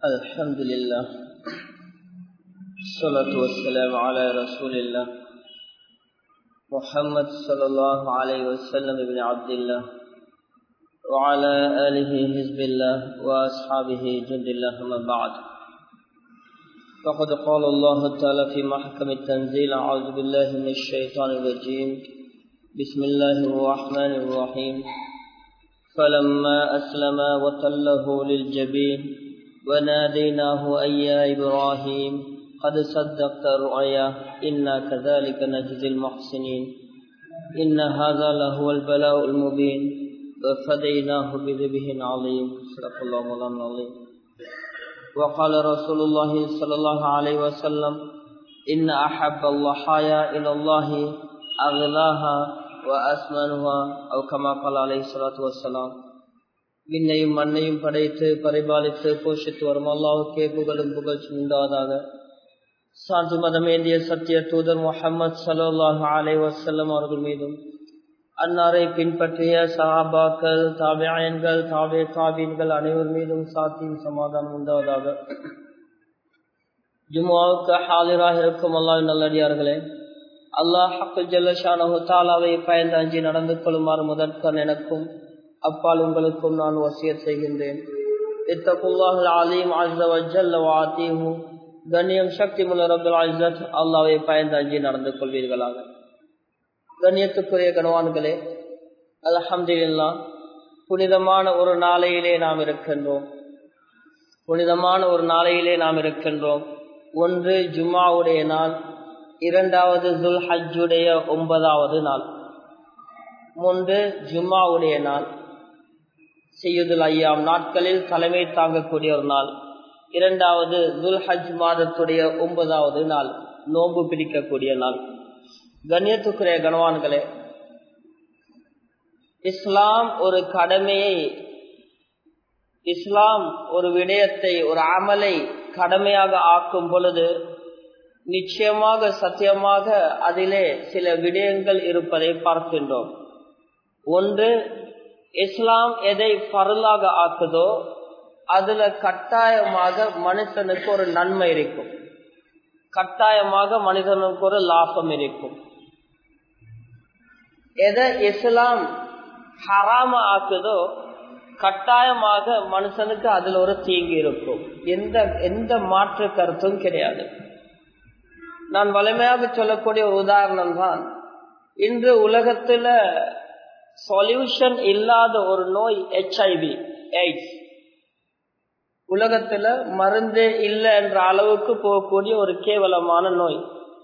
الحمد لله الصلاة والسلام على رسول الله محمد صلى الله عليه وسلم بن عبد الله وعلى آله حزب الله وأصحابه جند الله ما بعد فقد قال الله تعالى في محكم التنزيل أعوذ بالله من الشيطان الرجيم بسم الله الرحمن الرحيم فلما أسلما وتله للجبين وناديناه أي يا إبراهيم قد صدقت الرؤيا إنا كذلك نجزي المحسنين إن هذا لهو البلاء المبين وفديناه بذبه عظيم صدق الله مولانا العظيم وقال رسول الله صلى الله عليه وسلم إن أحب الضحايا إلى الله أغلاها وأسمنها أو كما قال عليه الصلاة والسلام விண்ணையும் மண்ணையும் படைத்து பரிபாலித்து போஷித்து வரும் அல்லாவுக்கே புகழும் புகழ்ச்சி உண்டாதாக சான்று மதமேந்திய சத்திய தூதர் முகமது சல்லாஹ் அலை வசல்லம் அவர்கள் மீதும் அன்னாரை பின்பற்றிய சஹாபாக்கள் தாபியன்கள் தாவே தாபீன்கள் அனைவர் மீதும் சாத்தியும் சமாதானம் உண்டாவதாக ஜுமாவுக்கு ஹாலிராக இருக்கும் அல்லாஹ் நல்லடியார்களே அல்லாஹ் ஹக்குல் ஜல்லஷானஹு தாலாவை பயந்து அஞ்சி நடந்து கொள்ளுமாறு முதற்கன் எனக்கும் அப்பால் உங்களுக்கும் நான் வசியத் செய்கின்றேன் இத்தகுல்லாஹுல் அலீம் அஸ்ஸ வஜல்ல வாத்தீஹு கண்ணியம் சக்தி முன்னர் அப்துல் அஜத் அல்லாவை பயந்து அஞ்சி நடந்து கொள்வீர்களாக கண்ணியத்துக்குரிய கணவான்களே அலஹம்துல்லா புனிதமான ஒரு நாளையிலே நாம் இருக்கின்றோம் புனிதமான ஒரு நாளையிலே நாம் இருக்கின்றோம் ஒன்று ஜும்மாவுடைய நாள் இரண்டாவது துல் ஹஜ்ஜுடைய ஒன்பதாவது நாள் மூன்று ஜும்மாவுடைய நாள் செய்யுதுல் ஐயாம் நாட்களில் தலைமை தாங்கக்கூடிய ஒரு நாள் இரண்டாவது துல் ஹஜ் மாதத்துடைய ஒன்பதாவது நாள் நோன்பு பிடிக்கக்கூடிய நாள் கண்ணியத்துக்குரிய கனவான்களே இஸ்லாம் ஒரு கடமையை இஸ்லாம் ஒரு விடயத்தை ஒரு அமலை கடமையாக ஆக்கும் பொழுது நிச்சயமாக சத்தியமாக அதிலே சில விடயங்கள் இருப்பதை பார்க்கின்றோம் ஒன்று இஸ்லாம் எதை பரலாக ஆக்குதோ அதுல கட்டாயமாக மனுஷனுக்கு ஒரு நன்மை இருக்கும் கட்டாயமாக மனிதனுக்கு ஒரு லாபம் இருக்கும் எதை இஸ்லாம் ஹராம ஆக்குதோ கட்டாயமாக மனுஷனுக்கு அதுல ஒரு தீங்கு இருக்கும் எந்த எந்த மாற்று கருத்தும் கிடையாது நான் வலிமையாக சொல்லக்கூடிய ஒரு உதாரணம் தான் இன்று உலகத்துல சொல்யூஷன் இல்லாத ஒரு நோய் ஹெச்ஐவி எய்ட்ஸ் உலகத்துல மருந்தே இல்லை என்ற அளவுக்கு போகக்கூடிய ஒரு கேவலமான நோய்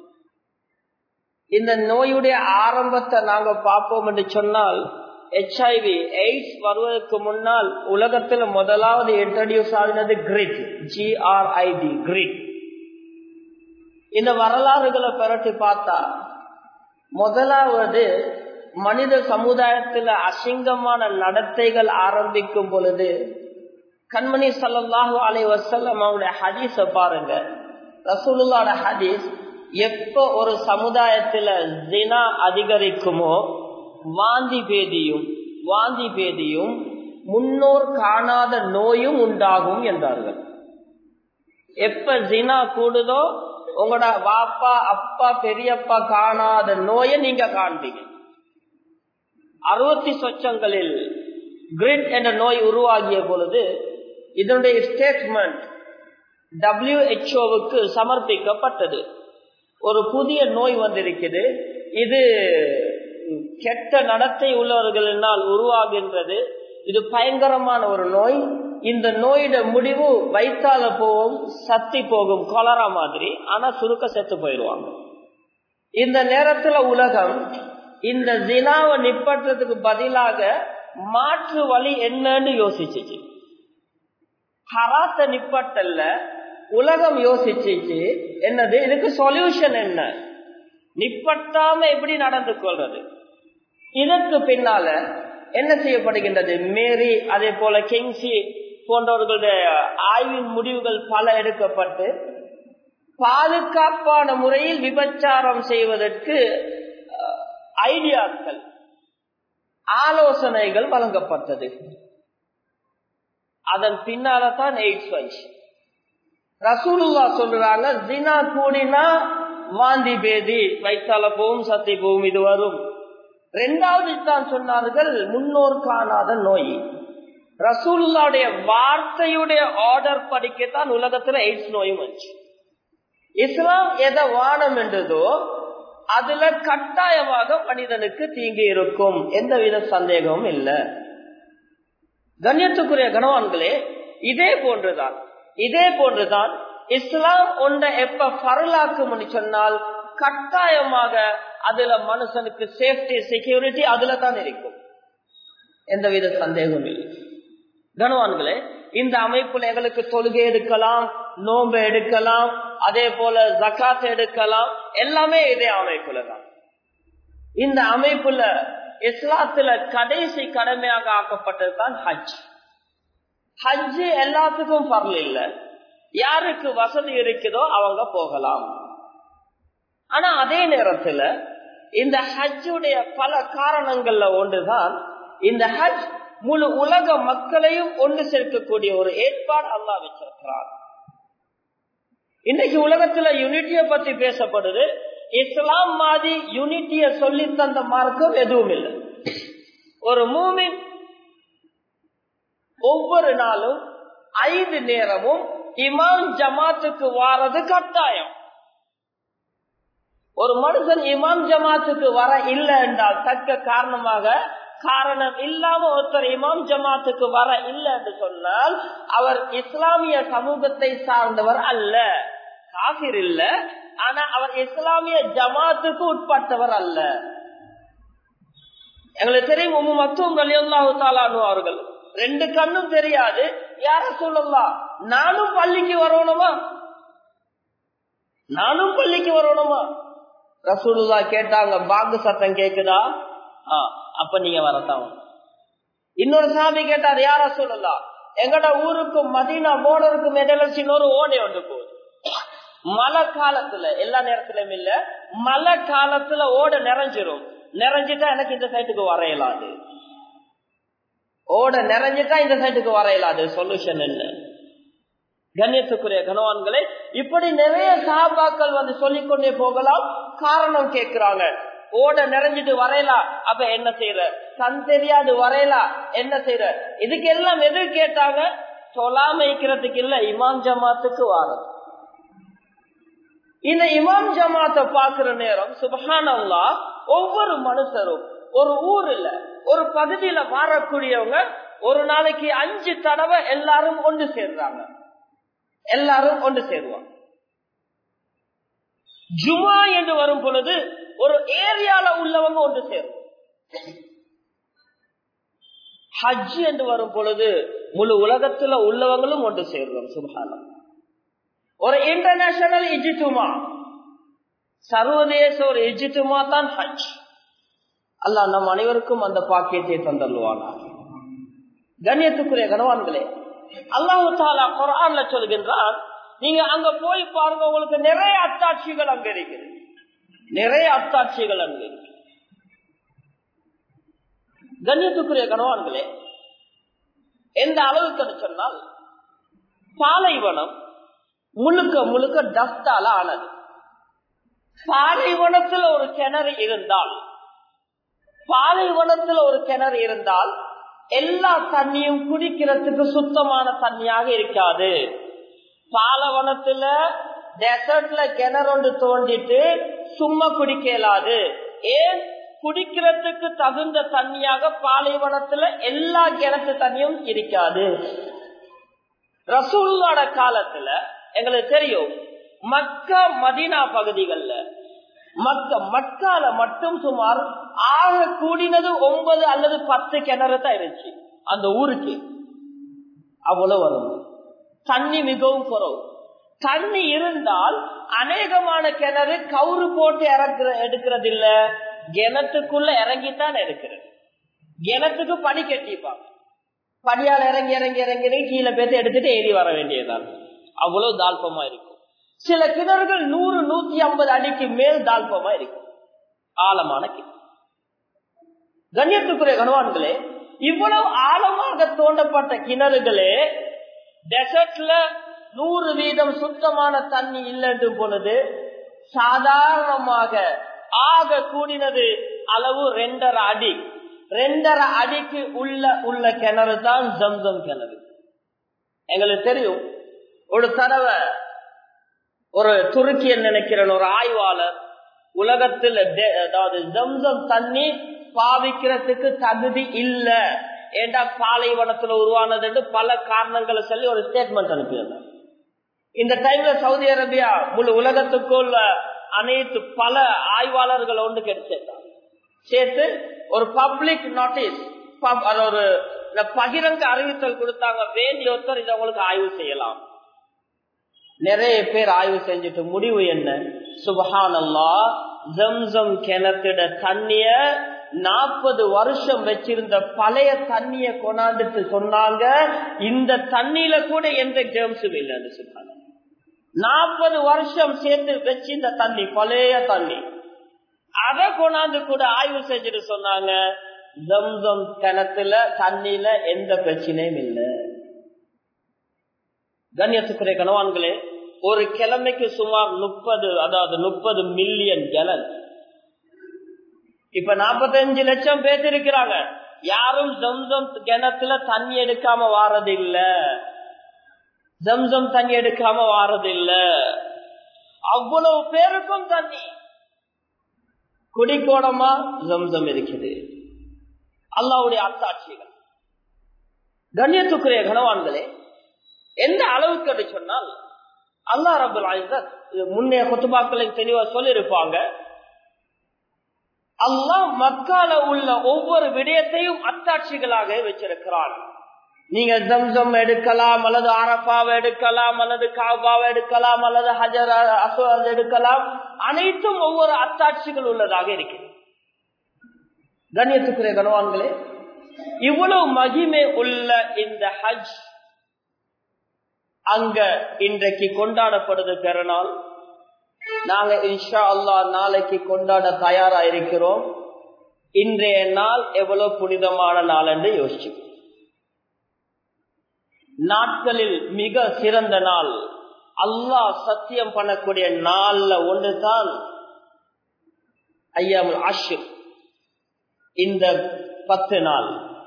இந்த நோயுடைய ஆரம்பத்தை நாங்க பார்ப்போம் என்று சொன்னால் ஹெச்ஐவி எய்ட்ஸ் வருவதற்கு முன்னால் உலகத்துல முதலாவது இன்ட்ரடியூஸ் ஆகினது கிரிட் ஜிஆர்ஐடி கிரிட் இந்த வரலாறுகளை பெரட்டி பார்த்தா முதலாவது மனித சமுதாயத்துல அசிங்கமான நடத்தைகள் ஆரம்பிக்கும் பொழுது கண்மணி சல்லாஹு அலை வசல்லம் அவருடைய ஹதீஸ பாருங்க ரசூலுல்லாட ஹதீஸ் எப்ப ஒரு சமுதாயத்துல தினா அதிகரிக்குமோ வாந்தி பேதியும் வாந்தி பேதியும் முன்னோர் காணாத நோயும் உண்டாகும் என்றார்கள் எப்ப ஜினா கூடுதோ உங்களோட வாப்பா அப்பா பெரியப்பா காணாத நோயை நீங்க காண்பீங்க அறுபத்தி சொச்சங்களில் கிரிட் என்ற நோய் உருவாகிய பொழுது இதனுடைய ஸ்டேட்மெண்ட் டபிள்யூஹெச்ஓவுக்கு சமர்ப்பிக்கப்பட்டது ஒரு புதிய நோய் வந்திருக்குது இது கெட்ட நடத்தை உள்ளவர்களினால் உருவாகின்றது இது பயங்கரமான ஒரு நோய் இந்த நோயிட முடிவு வைத்தால போகும் சத்தி போகும் கொலரா மாதிரி ஆனா சுருக்க செத்து போயிடுவாங்க இந்த நேரத்துல உலகம் இந்த தினாவை நிப்பற்றதுக்கு பதிலாக மாற்று வழி என்னன்னு யோசிச்சுச்சு ஹராத்த நிப்பட்டல்ல உலகம் யோசிச்சுச்சு என்னது இதுக்கு சொல்யூஷன் என்ன நிப்பட்டாம எப்படி நடந்து கொள்றது இதற்கு பின்னால என்ன செய்யப்படுகின்றது மேரி அதே போல கிங்ஸி போன்றவர்களுடைய ஆய்வின் முடிவுகள் பல எடுக்கப்பட்டு பாதுகாப்பான முறையில் விபச்சாரம் செய்வதற்கு ஐடியாக்கள் ஆலோசனைகள் வழங்கப்பட்டது அதன் பின்னால தான் எய்ட்ஸ் வந்துச்சு ரசூலுல்லா சொல்றாங்க ஜினா கூடினா வாந்தி பேதி வைத்தால போவும் சத்தி போவும் இது வரும் ரெண்டாவது தான் சொன்னார்கள் முன்னோர் காணாத நோய் ரசூலுல்லாவுடைய வார்த்தையுடைய ஆர்டர் படிக்கத்தான் உலகத்துல எய்ட்ஸ் நோயும் வந்துச்சு இஸ்லாம் எதை வானம் என்றதோ அதுல கட்டாயமாக மனிதனுக்கு தீங்கு இருக்கும் எந்தவித சந்தேகமும் இல்லை கண்ணியத்துக்குரிய கணவான்களே இதே போன்றுதான் இதே போன்றுதான் இஸ்லாம் ஒன்றை எப்ப பரலாக்கும்னு சொன்னால் கட்டாயமாக அதுல மனுஷனுக்கு சேஃப்டி செக்யூரிட்டி அதுல தான் இருக்கும் எந்தவித சந்தேகமும் இல்லை கனவான்களே இந்த அமைப்புல எங்களுக்கு தொழுகை எடுக்கலாம் நோன்பு எடுக்கலாம் அதே போல ஜக்காத் எடுக்கலாம் எல்லாமே இதே அமைப்புல தான் இந்த அமைப்புல இஸ்லாத்துல கடைசி கடமையாக ஆக்கப்பட்டது தான் ஹஜ் ஹஜ் எல்லாத்துக்கும் பரல இல்ல யாருக்கு வசதி இருக்குதோ அவங்க போகலாம் ஆனா அதே நேரத்துல இந்த ஹஜ்ஜுடைய பல காரணங்கள்ல ஒன்றுதான் இந்த ஹஜ் முழு உலக மக்களையும் ஒன்று சேர்க்கக்கூடிய ஒரு ஏற்பாடு அல்லா வச்சிருக்கிறார் இன்னைக்கு உலகத்துல யூனிட்டிய பத்தி பேசப்படுது இஸ்லாம் மாதிரி யூனிட்டிய சொல்லி தந்த மார்க்கம் எதுவும் இல்லை ஒரு மூமின் ஒவ்வொரு நாளும் ஐந்து நேரமும் இமாம் ஜமாத்துக்கு வாரது கட்டாயம் ஒரு மனுஷன் இமாம் ஜமாத்துக்கு வர இல்லை என்றால் தக்க காரணமாக காரணம் இல்லாம ஒருத்தர் இமாம் ஜமாத்துக்கு வர இல்லை என்று சொன்னால் அவர் இஸ்லாமிய சமூகத்தை சார்ந்தவர் அல்ல காபிர் இல்ல ஆனா அவர் இஸ்லாமிய ஜமாத்துக்கு உட்பட்டவர் அல்ல எங்களுக்கு தெரியும் உம்மு மத்துவம் கல்யாணு தாலானு அவர்கள் ரெண்டு கண்ணும் தெரியாது யார சொல்லலாம் நானும் பள்ளிக்கு வரணுமா நானும் பள்ளிக்கு வரணுமா ரசூலுல்லா கேட்டாங்க பாங்கு சத்தம் கேக்குதா அப்ப நீங்க வரத்தான் இன்னொரு சாமி கேட்டார் யார சொல்லலாம் எங்கட ஊருக்கும் மதீனா போர்டருக்கும் இடையில சின்னொரு ஓடை ஒன்று போகுது மழை காலத்துல எல்லா நேரத்திலும் இல்ல மழை காலத்துல ஓட நிறைஞ்சிரும் நிறைஞ்சிட்டா எனக்கு இந்த சைட்டுக்கு வரையலாது ஓட நிறைஞ்சிட்டா இந்த சைட்டுக்கு வரையலாது சொல்யூஷன் என்ன கண்ணியத்துக்குரிய கனவான்களே இப்படி நிறைய சாபாக்கள் வந்து சொல்லிக்கொண்டே போகலாம் காரணம் கேட்கிறாங்க ஓட நிறைஞ்சிட்டு வரையலாம் அப்ப என்ன செய்யற கண் தெரியாது வரையலாம் என்ன செய்யற இதுக்கு எல்லாம் எது கேட்டாங்க சொல்லாமைக்கிறதுக்கு இல்ல இமாம் ஜமாத்துக்கு வாரம் இந்த இமாம் ஜமாத்தை பாக்குற நேரம் சுபஹானல்லா ஒவ்வொரு மனுஷரும் ஒரு ஊர்ல ஒரு பகுதியில வாழக்கூடியவங்க ஒரு நாளைக்கு அஞ்சு தடவை எல்லாரும் ஒன்று சேர்றாங்க எல்லாரும் ஒன்று சேருவாங்க ஜுமா என்று வரும் பொழுது ஒரு ஏரியால உள்ளவங்க ஒன்று சேரும் ஹஜ் என்று வரும் பொழுது முழு உலகத்துல உள்ளவங்களும் ஒன்று சேருவோம் சுபானம் ஒரு இன்டர்நேஷனல் இஜித்துமா சர்வதேச ஒரு இஜித்துமா தான் ஹஜ் அல்ல நம் அனைவருக்கும் அந்த பாக்கியத்தை தந்தல்வானா கண்ணியத்துக்குரிய கனவான்களே அல்லாஹு தாலா குரான்ல சொல்கின்றான் நீங்க அங்க போய் பாருங்க உங்களுக்கு நிறைய அத்தாட்சிகள் அங்க இருக்குது நிறைய அத்தாட்சிகள் அங்க இருக்கு கண்ணியத்துக்குரிய கனவான்களே எந்த அளவுக்கு சொன்னால் பாலைவனம் முழுக்க முழுக்க டஸ்டால ஆனது பாலைவனத்தில் ஒரு கிணறு இருந்தால் பாலைவனத்தில் ஒரு கிணறு இருந்தால் எல்லா தண்ணியும் குடிக்கிறதுக்கு சுத்தமான தண்ணியாக இருக்காது பாலவனத்துல டெசர்ட்ல கிணறு தோண்டிட்டு சும்மா குடிக்க இயலாது ஏன் குடிக்கிறதுக்கு தகுந்த தண்ணியாக பாலைவனத்துல எல்லா கிணத்து தண்ணியும் இருக்காது ரசூல்லோட காலத்துல எங்களுக்கு தெரியும் மக்கா மதினா பகுதிகள்ல மக்க மக்கால மட்டும் சுமார் ஆக கூடினது ஒன்பது அல்லது பத்து கிணறு தான் இருந்துச்சு அந்த ஊருக்கு அவ்வளவு வரும் தண்ணி மிகவும் குறவு தண்ணி இருந்தால் அநேகமான கிணறு கவுறு போட்டு இறக்குற எடுக்கிறது இல்ல கிணத்துக்குள்ள இறங்கித்தான் எடுக்கிறது கிணத்துக்கு படி கட்டிப்பாங்க படியால் இறங்கி இறங்கி இறங்கி கீழே பேத்து எடுத்துட்டு ஏறி வர வேண்டியதான் அவ்வளவு தாழ்பமா இருக்கும் சில கிணறுகள் நூறு நூத்தி ஐம்பது அடிக்கு மேல் தாழ்பமா இருக்கும் ஆழமான கிணறு கண்ணியத்துக்குரிய கனவான்களே இவ்வளவு ஆழமாக தோண்டப்பட்ட கிணறுகளே டெசர்ட்ல நூறு தொண்ணூறு வீதம் சுத்தமான தண்ணி இல்லைன்ற பொழுது சாதாரணமாக ஆக கூடினது அளவு ரெண்டரை அடி ரெண்டரை அடிக்கு உள்ள உள்ள கிணறு தான் ஜம்சம் கிணறு எங்களுக்கு தெரியும் ஒரு தடவை ஒரு துருக்கியன் நினைக்கிறேன் ஒரு ஆய்வாளர் உலகத்தில் அதாவது ஜம்சம் தண்ணி பாவிக்கிறதுக்கு தகுதி இல்ல ஏண்டா பாலைவனத்துல உருவானது என்று பல காரணங்களை சொல்லி ஒரு ஸ்டேட்மெண்ட் அனுப்பியிருந்தார் இந்த டைம்ல சவுதி அரேபியா முழு உலகத்துக்குள்ள அனைத்து பல ஆய்வாளர்கள் ஒன்று கிடைச்சிருந்தாங்க சேர்த்து ஒரு பப்ளிக் நோட்டீஸ் ஒரு பகிரங்க அறிவித்தல் கொடுத்தாங்க வேண்டிய ஒருத்தர் இதை உங்களுக்கு ஆய்வு செய்யலாம் நிறைய பேர் ஆய்வு செஞ்சுட்டு முடிவு என்ன சுபஹானல்லா ஜம்சம் கிணத்திட தண்ணிய நாற்பது வருஷம் வச்சிருந்த பழைய தண்ணிய கொண்டாந்துட்டு சொன்னாங்க இந்த தண்ணியில கூட எந்த ஜெம்ஸும் இல்லைன்னு சொன்னாங்க நாற்பது வருஷம் சேர்த்து வச்சிருந்த தண்ணி பழைய தண்ணி அதை கொண்டாந்து கூட ஆய்வு செஞ்சுட்டு சொன்னாங்க ஜம்சம் கிணத்துல தண்ணியில எந்த பிரச்சனையும் இல்லை கண்ணியத்துக்குரிய கணவான்களே ஒரு கிழமைக்கு சுமார் முப்பது அதாவது முப்பது மில்லியன் ஜலன் இப்ப நாற்பத்தஞ்சு லட்சம் பேர் இருக்கிறாங்க யாரும் ஜம்சம் கிணத்துல தண்ணி எடுக்காம வாரது இல்ல ஜம்சம் தண்ணி எடுக்காம வாரது இல்ல அவ்வளவு பேருக்கும் தண்ணி குடிக்கோடமா ஜம்சம் இருக்குது அல்லாவுடைய அத்தாட்சிகள் கண்ணியத்துக்குரிய கனவான்களே எந்த அளவுக்கு அப்படி சொன்னால் அல்லா ரபுல் ஆயிசத் முன்னைய கொத்துபாக்களை தெளிவா சொல்லியிருப்பாங்க அல்லாஹ் மக்கால உள்ள ஒவ்வொரு விடயத்தையும் அத்தாட்சிகளாக வச்சிருக்கிறான் நீங்க ஜம்சம் எடுக்கலாம் அல்லது அரபாவை எடுக்கலாம் அல்லது காபாவை எடுக்கலாம் அல்லது ஹஜர் அசுவத் எடுக்கலாம் அனைத்தும் ஒவ்வொரு அத்தாட்சிகள் உள்ளதாக இருக்கிறது கண்ணியத்துக்குரிய கனவான்களே இவ்வளவு மகிமை உள்ள இந்த ஹஜ் அங்க இன்றைக்கு கொண்டாடப்படுது பெறநாள் நாங்க இன்ஷா அல்லா நாளைக்கு கொண்டாட தயாரா இருக்கிறோம் இன்றைய நாள் எவ்வளவு புனிதமான நாள் என்று யோசிச்சு நாட்களில் மிக சிறந்த நாள் அல்லாஹ் சத்தியம் பண்ணக்கூடிய நாள்ல ஒன்றுதான் ஐயாமுல் அஷிர் இந்த பத்து நாள்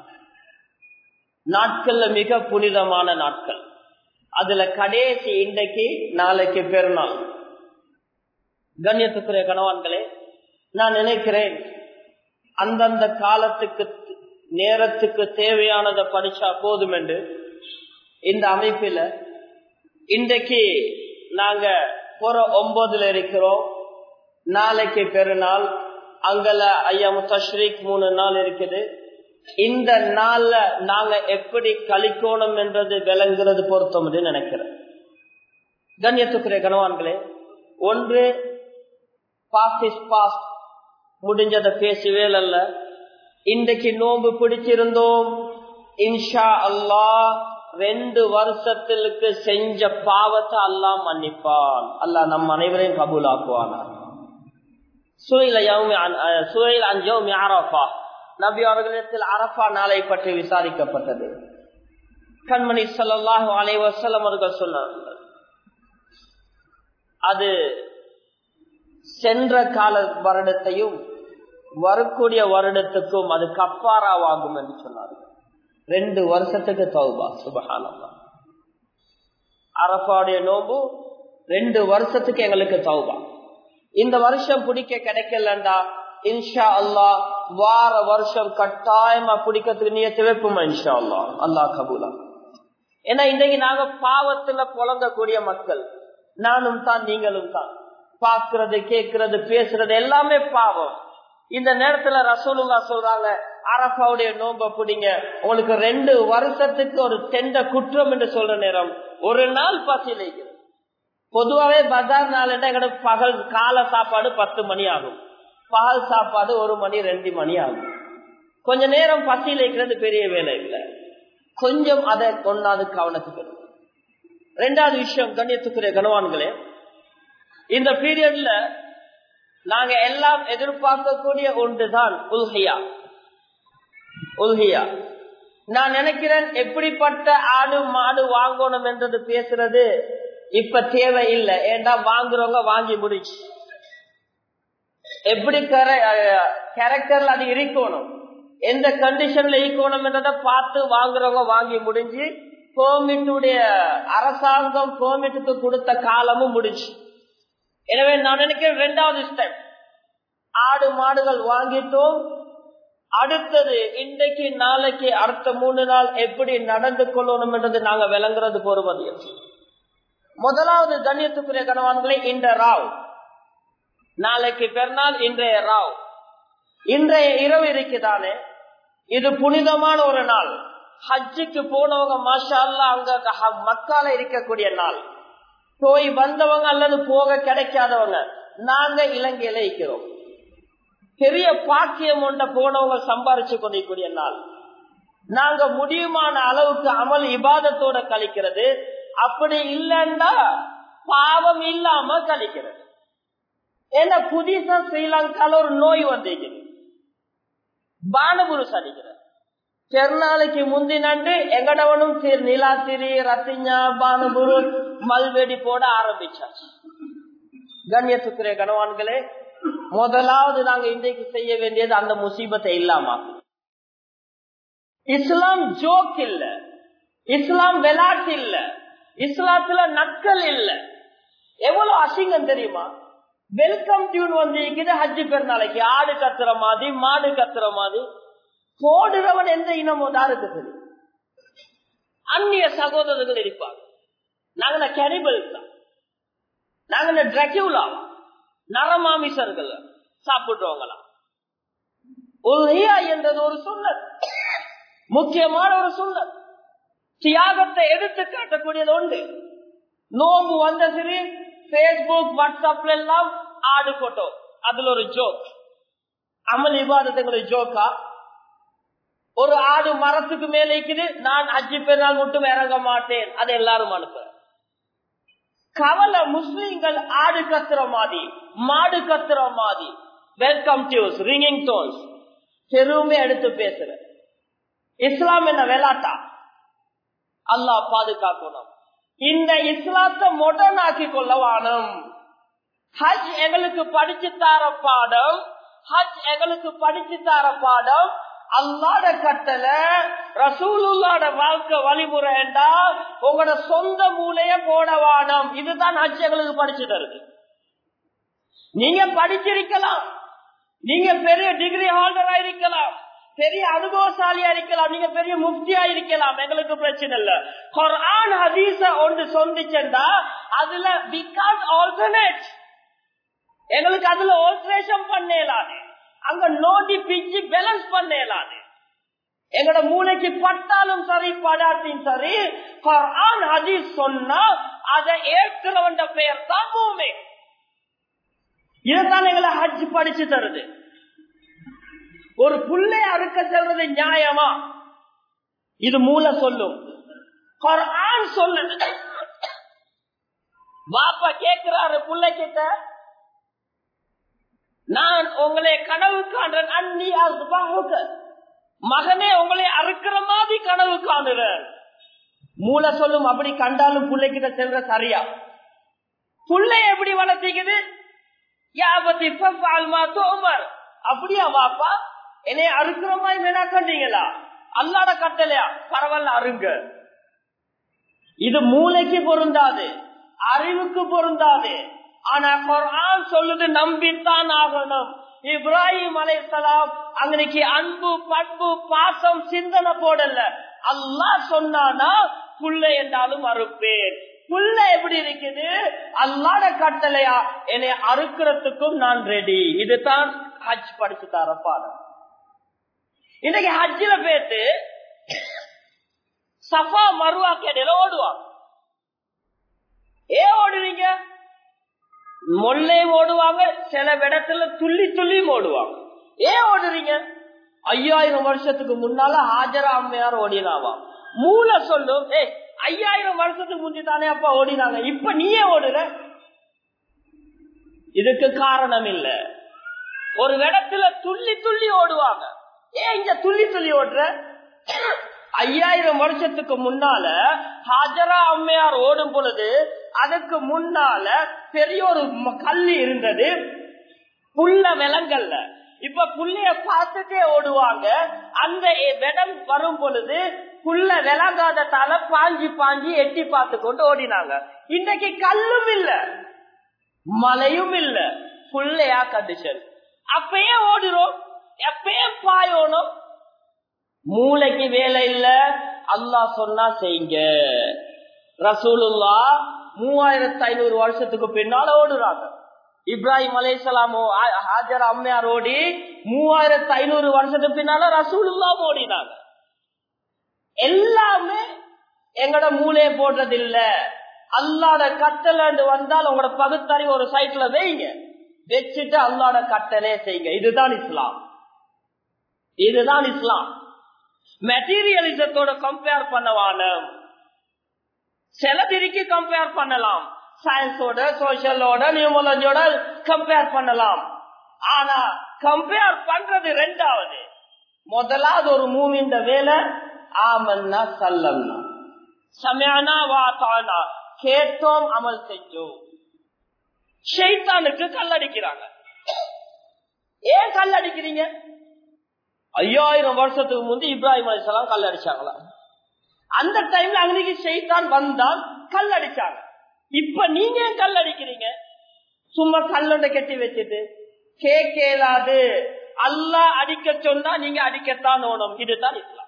நாட்கள்ல மிக புனிதமான நாட்கள் அதுல கடைசி இன்றைக்கு நாளைக்கு பெருநாள் கண்ணியத்துக்குரிய கணவான்களே நான் நினைக்கிறேன் அந்தந்த காலத்துக்கு நேரத்துக்கு தேவையானதை படிச்சா போதும் என்று இந்த அமைப்பில இன்றைக்கு நாங்க புற ஒன்பதுல இருக்கிறோம் நாளைக்கு பெருநாள் அங்கல ஐயா முத்தஸ்ரீக் மூணு நாள் இருக்குது இந்த நாள்ல நாங்க எப்படி கழிக்கணும் என்றது விளங்குறது பொருத்தம் நினைக்கிறேன் கண்ணியத்துக்குரிய கணவான்களே ஒன்று பாஸ் இஸ் பாஸ் முடிஞ்சதை பேசுவே அல்ல இன்றைக்கு நோம்பு பிடிச்சிருந்தோம் இன்ஷா அல்லா ரெண்டு வருஷத்திற்கு செஞ்ச பாவத்தை அல்லாஹ் மன்னிப்பான் அல்லாஹ் நம் அனைவரையும் கபூலாக்குவானா சுயில் அஞ்சோம் அரபா நபி அவர்களிடத்தில் அரபா நாளை பற்றி விசாரிக்கப்பட்டது கண்மணி சல்லாஹு அலைவசல்லம் அவர்கள் சொன்னார்கள் அது சென்ற கால வருடத்தையும் வரக்கூடிய வருடத்துக்கும் அது கப்பாராவாகும் என்று சொன்னார்கள் ரெண்டு வருஷத்துக்கு தௌபா சுபகானந்தா அரபாவுடைய நோம்பு ரெண்டு வருஷத்துக்கு எங்களுக்கு தௌபா இந்த வருஷம் பிடிக்க கிடைக்கலண்டா இன்ஷா அல்லா வார வருஷம் கட்டாயமா பிடிக்கிறதுக்கு நீயத்து வைப்போமா இன்ஷா அல்லா அல்லா கபூலா ஏன்னா இன்றைக்கு நாங்க பாவத்துல புலங்கக்கூடிய மக்கள் நானும் தான் நீங்களும் தான் பாக்குறது கேட்கறது பேசுறது எல்லாமே பாவம் இந்த நேரத்துல ரசூலுல்லா சொல்றாங்க அரபாவுடைய நோம்ப பிடிங்க உங்களுக்கு ரெண்டு வருஷத்துக்கு ஒரு தெண்ட குற்றம் என்று சொல்ற நேரம் ஒரு நாள் பசியில பொதுவாவே பஜார் நாள் எங்கட பகல் கால சாப்பாடு பத்து மணி ஆகும் பகல் சாப்பாடு ஒரு மணி ரெண்டு மணி ஆகும் கொஞ்ச நேரம் பசியில் இருக்கிறது பெரிய வேலை இல்லை கொஞ்சம் அதை கொண்டாது கவனத்துக்கு ரெண்டாவது விஷயம் கண்ணியத்துக்குரிய கனவான்களே இந்த பீரியட்ல நாங்க எல்லாம் எதிர்பார்க்கக்கூடிய ஒன்றுதான் உல்ஹியா உல்ஹியா நான் நினைக்கிறேன் எப்படிப்பட்ட ஆடு மாடு வாங்கணும் என்றது பேசுறது இப்ப தேவை இல்லை ஏண்டா வாங்குறவங்க வாங்கி முடிச்சு எப்படி கேரக்டர்ல அது இருக்கணும் எந்த கண்டிஷன்ல இருக்கணும் என்றதை பார்த்து வாங்குறவங்க வாங்கி முடிஞ்சு பெர்மிட்டுடைய அரசாங்கம் பெர்மிட்டுக்கு கொடுத்த காலமும் முடிச்சு எனவே நான் நினைக்கிறேன் ரெண்டாவது ஸ்டெப் ஆடு மாடுகள் வாங்கிட்டோம் அடுத்தது இன்றைக்கு நாளைக்கு அடுத்த மூணு நாள் எப்படி நடந்து கொள்ளணும் என்றது நாங்க விளங்குறது பொறுமதியம் முதலாவது கண்ணியத்துக்குரிய கணவான்களே இந்த ராவ் நாளைக்கு பெருநாள் இன்றைய ராவ் இன்றைய இரவு இருக்குதானே இது புனிதமான ஒரு நாள் ஹஜ்ஜுக்கு போனவங்க மாஷா அல்லா அங்க மக்கால இருக்கக்கூடிய நாள் போய் வந்தவங்க அல்லது போக கிடைக்காதவங்க நாங்க இலங்கையில இருக்கிறோம் பெரிய பாக்கியம் ஒன்ற போனவங்க சம்பாரிச்சு கொண்டிருக்கூடிய நாள் நாங்க முடியுமான அளவுக்கு அமல் இபாதத்தோட கழிக்கிறது அப்படி இல்லைன்னா பாவம் இல்லாம கழிக்கிறது ஏன்னா புதுசா ஸ்ரீலங்கால ஒரு நோய் வந்திருக்குது பானபுரு சடிக்கிற பெருநாளைக்கு முந்தினண்டு எங்கடவனும் நிலாத்திரி ரத்திஞ்சா பானபுரு மல்வெடி போட ஆரம்பிச்சாச்சு கண்ணியத்துக்குரிய கணவான்களே முதலாவது நாங்க இன்றைக்கு செய்ய வேண்டியது அந்த முசீபத்தை இல்லாம இஸ்லாம் ஜோக் இல்ல இஸ்லாம் விளையாட்டு இல்ல இஸ்லாத்துல நக்கல் இல்ல எவ்வளவு அசிங்கம் தெரியுமா வெல்கம் டியூன் வந்து இருக்குது ஹஜ்ஜி பெருநாளைக்கு ஆடு கத்துற மாதிரி மாடு கத்துற மாதிரி போடுறவன் எந்த இனமோ யாருக்கு தெரியும் அந்நிய சகோதரர்கள் இருப்பாங்க நாங்க கெனிபல்ஸ் தான் நாங்க டிரக்யூலா நரமாமிசர்கள் சாப்பிடுறவங்களா ஒரு என்றது ஒரு சுண்ணல் முக்கியமான ஒரு சுண்ணல் தியாகத்தை எடுத்து காட்டக்கூடியது உண்டு நோம்பு வந்த சரி பேஸ்புக் வாட்ஸ்அப்ல எல்லாம் ஆடு போட்டோ அதுல ஒரு ஜோக் அமல் விவாதத்துக்கு ஜோக்கா ஒரு ஆடு மரத்துக்கு மேல இருக்குது நான் அஞ்சு பெருநாள் மட்டும் இறங்க மாட்டேன் அதை எல்லாரும் அனுப்ப கவலை முஸ்லிம்கள் ஆடு கத்துற மாதிரி மாடு கத்துற மாதிரி வெல்கம் டியூஸ் ரிங்கிங் டோன்ஸ் தெருவுமே எடுத்து பேசுற இஸ்லாம் என்ன விளாட்டா அல்லாஹ் பாதுகாக்கணும் இந்த இஸ்லாத்தை மொடர்ன் ஆக்கி கொள்ள வானம் ஹஜ் எங்களுக்கு படிச்சு தார பாடம் ஹஜ் எங்களுக்கு படிச்சு தார பாடம் அல்லாட கட்டளை ரசூலுல்லாட வாழ்க்கை வழிமுறைண்டா உங்களோட சொந்த மூலைய போட வானம் இதுதான் ஹஜ் எங்களுக்கு படிச்சு தருது நீங்க படிச்சிருக்கலாம் நீங்க பெரிய டிகிரி ஹோல்டரா இருக்கலாம் பெரிய அனுபவசாலியா இருக்கலாம் நீங்க பெரிய முஃப்தியா இருக்கலாம் எங்களுக்கு பிரச்சனை இல்ல குர்ஆன் ஹதீஸ ஒன்று சொந்திச்சா அதுல வி கான் ஆல்டர்னேட் எங்களுக்கு அதுல ஆல்டரேஷன் பண்ணலாது அங்க நோண்டி பிச்சு பேலன்ஸ் பண்ணலாது எங்களோட மூளைக்கு பட்டாலும் சரி படாட்டியும் சரி குர்ஆன் ஹதீஸ் சொன்னா அதை ஏற்கிறவன் பெயர் தான் பூமி இதுதான் எங்களை ஹஜ் படிச்சு தருது ஒரு புள்ளை அறுக்க செல்வது நியாயமா இது மூல சொல்லும் குர்ஆன் சொல்லுது பாப்பா கேட்கிறாரு புள்ளை கிட்ட நான் உங்களை கனவு காண்றேன் அன்னி அஸ்பாஹுக மகனே உங்களை அறுக்கிற மாதிரி கனவு காணுறேன் மூல சொல்லும் அப்படி கண்டாலும் பிள்ளைகிட்ட செல்ற சரியா புள்ளை எப்படி வளர்த்திக்குது யாபத்தி தோமர் அப்படியா வாப்பா என்னை அறுக்கிற மாதிரி வேணா கண்டீங்களா அல்லாட கட்டளையா பரவாயில்ல அருங்க இது மூளைக்கு பொருந்தாது அறிவுக்கு பொருந்தாது ஆனா குரான் சொல்லுது நம்பித்தான் ஆகணும் இப்ராஹிம் அலைசலாம் அன்னைக்கு அன்பு பண்பு பாசம் சிந்தனை போடல அல்லாஹ் சொன்னானா புள்ள என்றாலும் அறுப்பேன் புள்ள எப்படி இருக்குது அல்லாட கட்டளையா என்னை அறுக்கிறதுக்கும் நான் ரெடி இதுதான் ஹஜ் படிச்சு தர பாடம் இன்னைக்கு ஹஜ்ஜில பேத்து சஃபா மருவா கேடையில ஓடுவாங்க ஏன் ஓடுவீங்க மொல்லையும் ஓடுவாங்க சில இடத்துல துள்ளி துள்ளியும் ஓடுவாங்க ஏன் ஓடுறீங்க ஐயாயிரம் வருஷத்துக்கு முன்னால ஹாஜரா அம்மையார் ஓடினாவா மூல சொல்லும் ஏ ஐயாயிரம் வருஷத்துக்கு முந்தி தானே அப்பா ஓடினாங்க இப்ப நீயே ஓடுற இதுக்கு காரணம் இல்ல ஒரு இடத்துல துள்ளி துள்ளி ஓடுவாங்க ஏன் இங்க துள்ளி துள்ளி ஓடுற ஐயாயிரம் வருஷத்துக்கு முன்னால ஹாஜரா அம்மையார் ஓடும் பொழுது அதுக்கு முன்னால பெரிய ஒரு ம- கல்லு இருந்தது புல்ல விலங்கல்ல இப்ப புள்ளைய பார்த்துட்டே ஓடுவாங்க அந்த இடம் வரும் பொழுது புல்ல விளங்காததால பாஞ்சி பாஞ்சி எட்டி பார்த்து கொண்டு ஓடினாங்க இன்னைக்கு கல்லும் இல்ல மழையும் இல்ல புள்ளையா கண்டிஷன் அப்பயே ஓடுறோம் எப்பயே பாயோணும் மூளைக்கு வேலை இல்ல அல்லாஹ் சொன்னா செய்யுங்க ரசூலுல்லா மூவாயிரத்தி ஐநூறு வருஷத்துக்கு பின்னால ஓடுறாங்க இப்ராஹிம் அலைசலாமோ ஹாஜர் அம்மையார் ஓடி மூவாயிரத்தி ஐநூறு வருஷத்துக்கு பின்னால ரசூலுல்லா ஓடினாங்க எல்லாமே எங்கட மூளையை போடுறது இல்ல அல்லாட கட்டளண்டு வந்தால் உங்களோட பகுத்தறிவு ஒரு சைட்ல வைங்க வச்சுட்டு அல்லாட கட்டளே செய்யுங்க இதுதான் இஸ்லாம் இதுதான் இஸ்லாம் மெட்டீரியலிசத்தோட கம்பேர் பண்ணவான சிலதிரிக்கு கம்பேர் பண்ணலாம் சயின்ஸோட சோசியலோட நியூமலஜியோட கம்பேர் பண்ணலாம் ஆனா கம்பேர் பண்றது ரெண்டாவது முதலாவது ஒரு மூவிந்த வேலை ஆமன்னா சல்லம்னா சமயானா வாத்தானா கேட்டோம் அமல் செஞ்சோம் ஷைத்தானுக்கு கல்லடிக்கிறாங்க ஏன் கல்லடிக்கிறீங்க ஐயாயிரம் வருஷத்துக்கு முந்தி இப்ராஹிம் அலிசலாம் கல் அடிச்சாங்களா அந்த டைம்ல அன்னைக்கு ஷைத்தான் வந்தான் கல் அடிச்சாங்க இப்ப நீங்க ஏன் கல் அடிக்கிறீங்க சும்மா கல்லொண்ட கட்டி வச்சுட்டு கேட்கலாது அல்லாஹ் அடிக்க சொன்னா நீங்க அடிக்கத்தான் ஓணும் இதுதான் இஸ்லாம்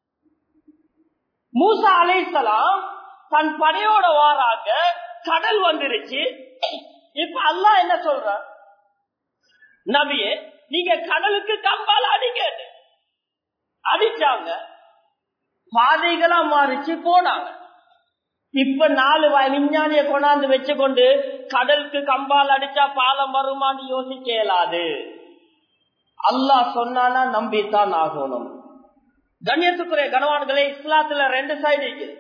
மூசா அலைசலாம் தன் படையோட வாராக கடல் வந்துருச்சு இப்ப அல்லாஹ் என்ன சொல்ற நபியே நீங்க கடலுக்கு கம்பால அடிக்க அடிச்சாங்க பாதைகளா மாறிச்சு போனாங்க இப்ப நாலு வ- விஞ்ஞானிய கொண்டாந்து வச்சு கொண்டு கடலுக்கு கம்பால் அடிச்சா பாலம் வருமான்னு யோசிக்க இயலாது அல்லாஹ் சொன்னானா நம்பித்தான் ஆகணும் கண்ணியத்துக்குரிய கனவான்களே இஸ்லாத்துல ரெண்டு சைடு இருக்குது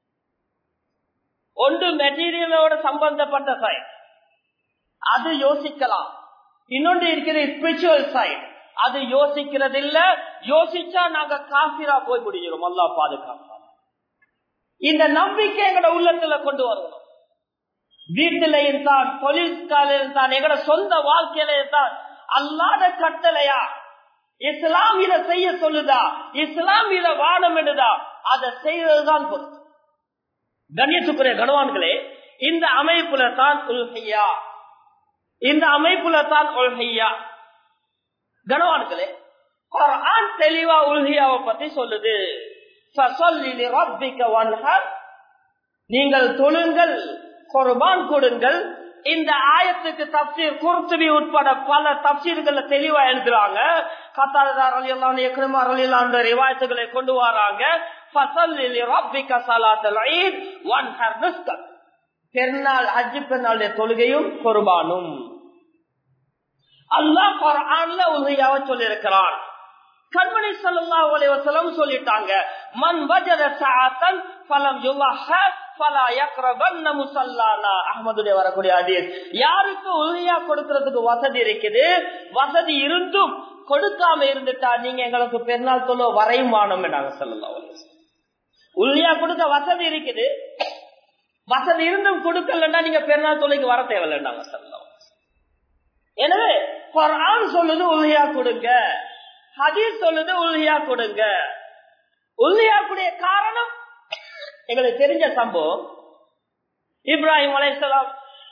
ஒன்று மெட்டீரியலோட சம்பந்தப்பட்ட சைடு அது யோசிக்கலாம் இன்னொன்று இருக்கிற ஸ்பிரிச்சுவல் சைடு அது யோசிக்கிறது இல்ல யோசிச்சா நாங்க காசிரா போய் முடிஞ்சிடும் அல்லா பாதுகாப்பா இந்த நம்பிக்கை எங்கட உள்ளத்துல கொண்டு வரணும் வீட்டில இருந்தான் தொழிற்கால இருந்தான் எங்கட சொந்த வாழ்க்கையில இருந்தான் அல்லாத கட்டளையா இஸ்லாம் இதை செய்ய சொல்லுதா இஸ்லாம் இதை வானம் என்றுதா அதை செய்வதுதான் பொறுத்து கண்ணியத்துக்குரிய கனவான்களே இந்த அமைப்புல தான் உல்ஹையா இந்த அமைப்புல தான் உல்ஹையா கனவான்களே குர்ஆன் தெளிவா உல்ஹியாவை பத்தி சொல்லுது ஃபஸல்லி லிரப்பிக வன்ஹர் நீங்கள் தொழுங்கள் குர்பான் கொடுங்கள் இந்த ஆயத்துக்கு தப்சீர் குர்துபி உட்பட பல தப்சீர்கள்ல தெளிவா எழுதுறாங்க கத்தாரதார் அலி அல்லாஹ் எக்ரமார் அலி அல்லாஹ் ரிவாயத்துகளை கொண்டு வராங்க ஃபஸல்லி லிரப்பிக ஸலாத்தல் ஈத் வன்ஹர் ரிஸ்கக் பெருநாள் ஹஜ் பெருநாளுடைய தொழுகையும் குர்பானும் அல்லாஹ் குர்ஆன்ல உறுதியாக சொல்லியிருக்கிறான் கண்மணி ஸல்லல்லாஹு அலைஹி வஸல்லம் சொல்லிட்டாங்க மன் வஜத சஅத்தன் ஃபலம் யுலஹ ஃபலா யக்ரபன்ன முஸல்லானா அஹ்மதுடைய வரக்கூடிய ஹதீஸ் யாருக்கு உறுதியா கொடுக்கிறதுக்கு வசதி இருக்குது வசதி இருந்தும் கொடுக்காம இருந்துட்டா நீங்க எங்களுக்கு பெருநாள் தொழு வரையும் வானம் நாங்க ஸல்லல்லாஹு அலைஹி வஸல்லம் உறுதியா கொடுக்க வசதி இருக்குது வசதி இருந்தும் கொடுக்கலன்னா நீங்க பெருநாள் தொலைக்கு வர தேவையில்லைன்னாங்க ஸல்லல்லாஹு அலைஹி வஸல்லம் எனவே குர்ஆன் சொல்லுது உறுதியா கொடுங்க ஹதீஸ் சொல்லுது உறுதியா கொடுங்க உறுதியா கூடிய காரணம் எங்களுக்கு தெரிஞ்ச சம்பவம் இப்ராஹிம் அலைசலாம்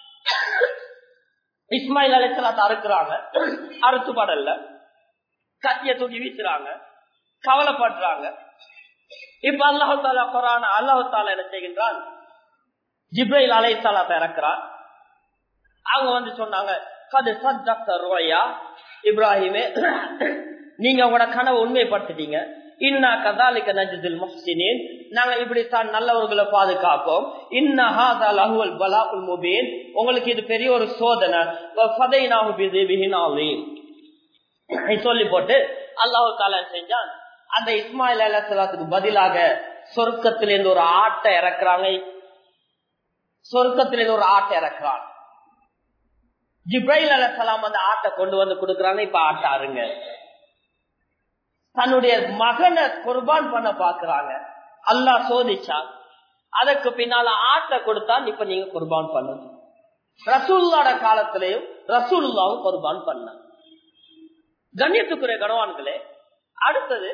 இஸ்மாயில் அலைசலாத்தை அறுக்குறாங்க அறுத்து படல கத்திய தூக்கி வீசுறாங்க கவலைப்படுறாங்க இப்ப அல்லாஹு தாலா குரான் அல்லாஹு தாலா என்ன செய்கின்றான் ஜிப்ரைல் அலைசலாத்தை இறக்குறான் அவங்க வந்து சொன்னாங்க கது சத்தத்த ரோயா இப்ராஹிமே நீங்க உங்களோட கனவை உண்மைப்படுத்திட்டீங்க இன்னா கதாலிக்க நஜிதில் முஹ்சினின் நாங்க இப்படித்தான் நல்லவர்களை பாதுகாப்போம் இன்ன ஹாதா லஹுவல் பலாஉல் முபீன் உங்களுக்கு இது பெரிய ஒரு சோதனை ஃபதைனாஹு பிதிபிஹின் ஆலீம் சொல்லி போட்டு அல்லாஹு தாலா செஞ்சான் அந்த இஸ்மாயில் அலைஹிஸ்ஸலாத்துக்கு பதிலாக சொர்க்கத்திலிருந்து ஒரு ஆட்டை இறக்குறாங்க சொர்க்கத்திலிருந்து ஒரு ஆட்டை இறக்குறான் ஜிப்ரைல் அலைஹிஸ்ஸலாம் அந்த ஆட்டை கொண்டு வந்து கொடுக்கறாங்க இப்ப ஆட்டை அருங்க தன்னுடைய மகனை குர்பான் பண்ண பாக்குறாங்க அல்லாஹ் சோதிச்சான் அதுக்கு பின்னால ஆட்டை கொடுத்தா இப்ப நீங்க குர்பான் பண்ணணும் ரசூல்லாட காலத்திலையும் ரசூலுல்லாவும் குர்பான் பண்ண கண்ணியத்துக்குரிய கணவான்களே அடுத்தது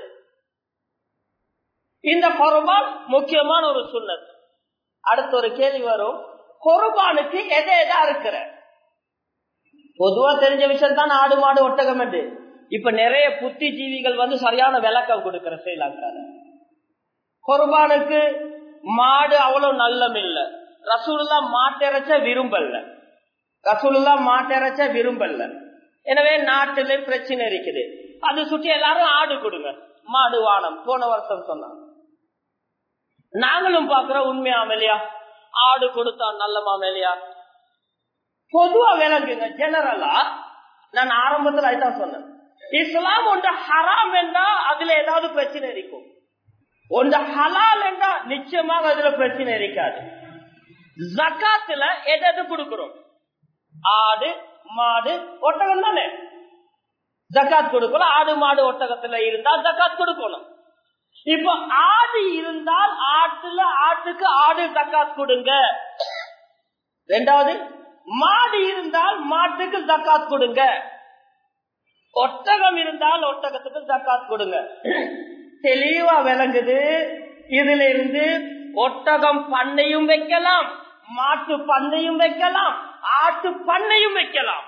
இந்த குர்பான் முக்கியமான ஒரு சுண்ணத் அடுத்த ஒரு கேள்வி வரும் குர்பானுக்கு எதை எதா இருக்கிற பொதுவா தெரிஞ்ச விஷயம் தான் ஆடு மாடு ஒட்டகம் என்று இப்ப நிறைய புத்திஜீவிகள் வந்து சரியான விளக்கம் கொடுக்கிற ஸ்ரீலங்கால குர்பானுக்கு மாடு அவ்வளவு நல்லம் இல்ல ரசூலுல்லா மாட்டிறைச்ச விரும்பல ரசூலுல்லா மாட்டிறைச்ச விரும்பல எனவே நாட்டில பிரச்சனை இருக்குது அது சுற்றி எல்லாரும் ஆடு கொடுங்க மாடு வானம் போன வருஷம் சொன்னாங்க நாங்களும் பாக்குறோம் உண்மையா இல்லையா ஆடு கொடுத்தா நல்லமா இல்லையா பொதுவா விளங்குங்க ஜெனரலா நான் ஆரம்பத்துல அதுதான் சொன்னேன் இஸ்லாம் ஒன்று ஹராம் என்றா அதுல ஏதாவது பிரச்சனை இருக்கும் ஒன்று ஹலால் என்றா நிச்சயமாக அதுல பிரச்சனை இருக்காது ஜக்காத்துல எது எது கொடுக்கிறோம் ஆடு மாடு ஒட்டகம் தானே ஜக்காத் கொடுக்கணும் ஆடு மாடு ஒட்டகத்துல இருந்தா ஜக்காத் கொடுக்கணும் இப்ப ஆடு இருந்தால் ஆட்டுல ஆட்டுக்கு ஆடு ஜக்காத் கொடுங்க ரெண்டாவது மாடு இருந்தால் மாட்டுக்கு ஜக்காத் கொடுங்க ஒட்டகம் இருந்தால் ஒட்டகத்துக்கு ஜக்காத் கொடுங்க தெளிவா விளங்குது இதுல இருந்து ஒட்டகம் பண்ணையும் வைக்கலாம் மாட்டு பண்ணையும் வைக்கலாம் ஆட்டு பண்ணையும் வைக்கலாம்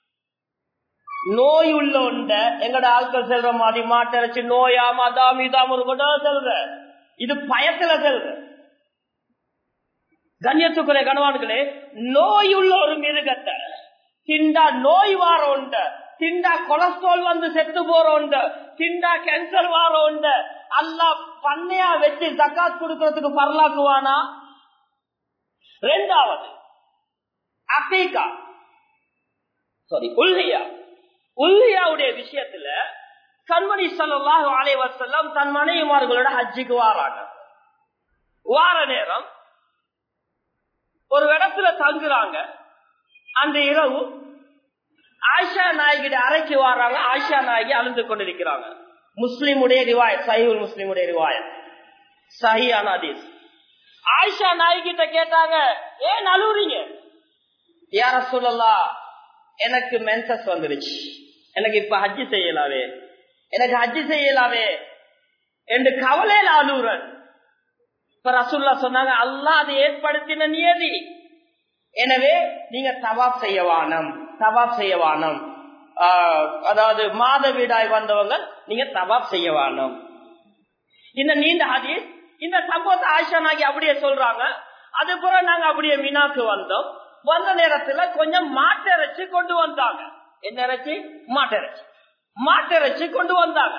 நோய் உள்ள உண்ட எங்கட ஆட்கள் செல்ற மாதிரி மாட்டிறைச்சி நோயா மதாம் இதாம் ஒரு செல்ற இது பயத்துல செல்ற கண்ணியத்துக்குரிய கணவான்களே நோய் உள்ள ஒரு மிருகத்தை திண்டா நோய் வார உண்ட திண்டா கொலஸ்ட்ரால் வந்து செத்து போற உண்ட திண்டா கேன்சர் வார உண்ட அல்லா பண்ணையா வச்சு ஜக்காத் கொடுக்கறதுக்கு பரலாக்குவானா ரெண்டாவது அக்கீகா சாரி உல்ஹியா உல்ஹியாவுடைய விஷயத்துல கண்மணி சல்லாஹு அலைவசல்லாம் தன் மனைவிமார்களோட ஹஜ்ஜிக்கு வாராங்க வார நேரம் ஒரு இடத்துல தங்குறாங்க அந்த இரவு ஆயிஷா நாயகிட அறைக்கு வர்றாங்க ஆயிஷா நாயகி அழுந்து கொண்டிருக்கிறாங்க முஸ்லிமுடைய ரிவாயத் சஹிவுல் முஸ்லிமுடைய ரிவாயத் சஹி அனாதீஸ் ஆயிஷா நாயகிட்ட கேட்டாங்க ஏன் அழுவுறீங்க யார சொல்லலாம் எனக்கு மென்சஸ் வந்துருச்சு எனக்கு இப்ப ஹஜ்ஜி செய்யலாவே எனக்கு ஹஜ்ஜி செய்யலாவே என்று கவலையில அழுவுறன் இப்ப ரசூல்லா சொன்னாங்க அல்லா அதை ஏற்படுத்தின நியதி எனவே நீங்க தவாப் செய்ய வானம் தவாப் செய்ய வானம் அதாவது மாத வீடாய் வந்தவங்க நீங்க தவாப் செய்ய வானம் இந்த நீண்ட ஹதீஸ் இந்த சம்பவத்தை ஆயிஷா நாகி அப்படியே சொல்றாங்க அதுக்கப்புறம் நாங்க அப்படியே மினாக்கு வந்தோம் வந்த நேரத்துல கொஞ்சம் மாட்டிறைச்சி கொண்டு வந்தாங்க என்ன இறைச்சி மாட்டிறைச்சி மாட்டிறைச்சி கொண்டு வந்தாங்க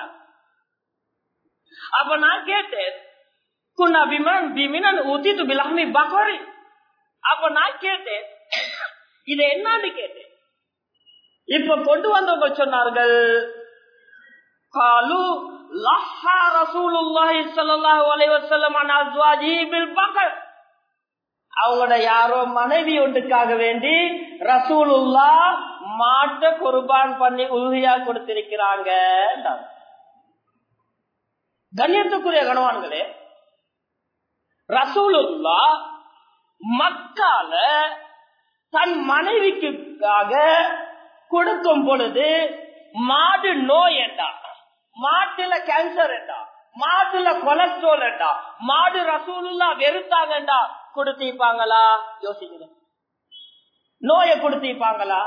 அப்ப நான் கேட்டேன் குன்னா பிமன் பிமினன் ஊத்திட்டு பிலாமி பகோரி அப்ப நான் கேட்டேன் இது என்னன்னு கேட்டேன் இப்ப கொண்டு வந்தவங்க சொன்னார்கள் காலு லஹா ரசூலுல்லாஹி ஸல்லல்லாஹு அலைஹி வஸல்லம் அன் அஸ்வாஜி பில் பகர் அவங்களோட யாரோ மனைவி ஒன்றுக்காக வேண்டி ரசூலுல்லா மாட்ட குர்பான் பண்ணி உறுதியா கொடுத்திருக்கிறாங்க கண்ணியத்துக்குரிய கணவான்களே ரசூலுல்லா மக்கால தன் மனைவிக்காக கொடுக்கும் பொழுது மாடு நோய் என்றா மாட்டுல கேன்சர் என்றா மாட்டுல கொலஸ்ட்ரால் என்றா மாடு ரசூலுல்லா வெறுத்தாங்கண்டா கொடுத்திருப்பாங்களா யோசிக்கிறேன் நோயை கொடுத்திருப்பாங்களா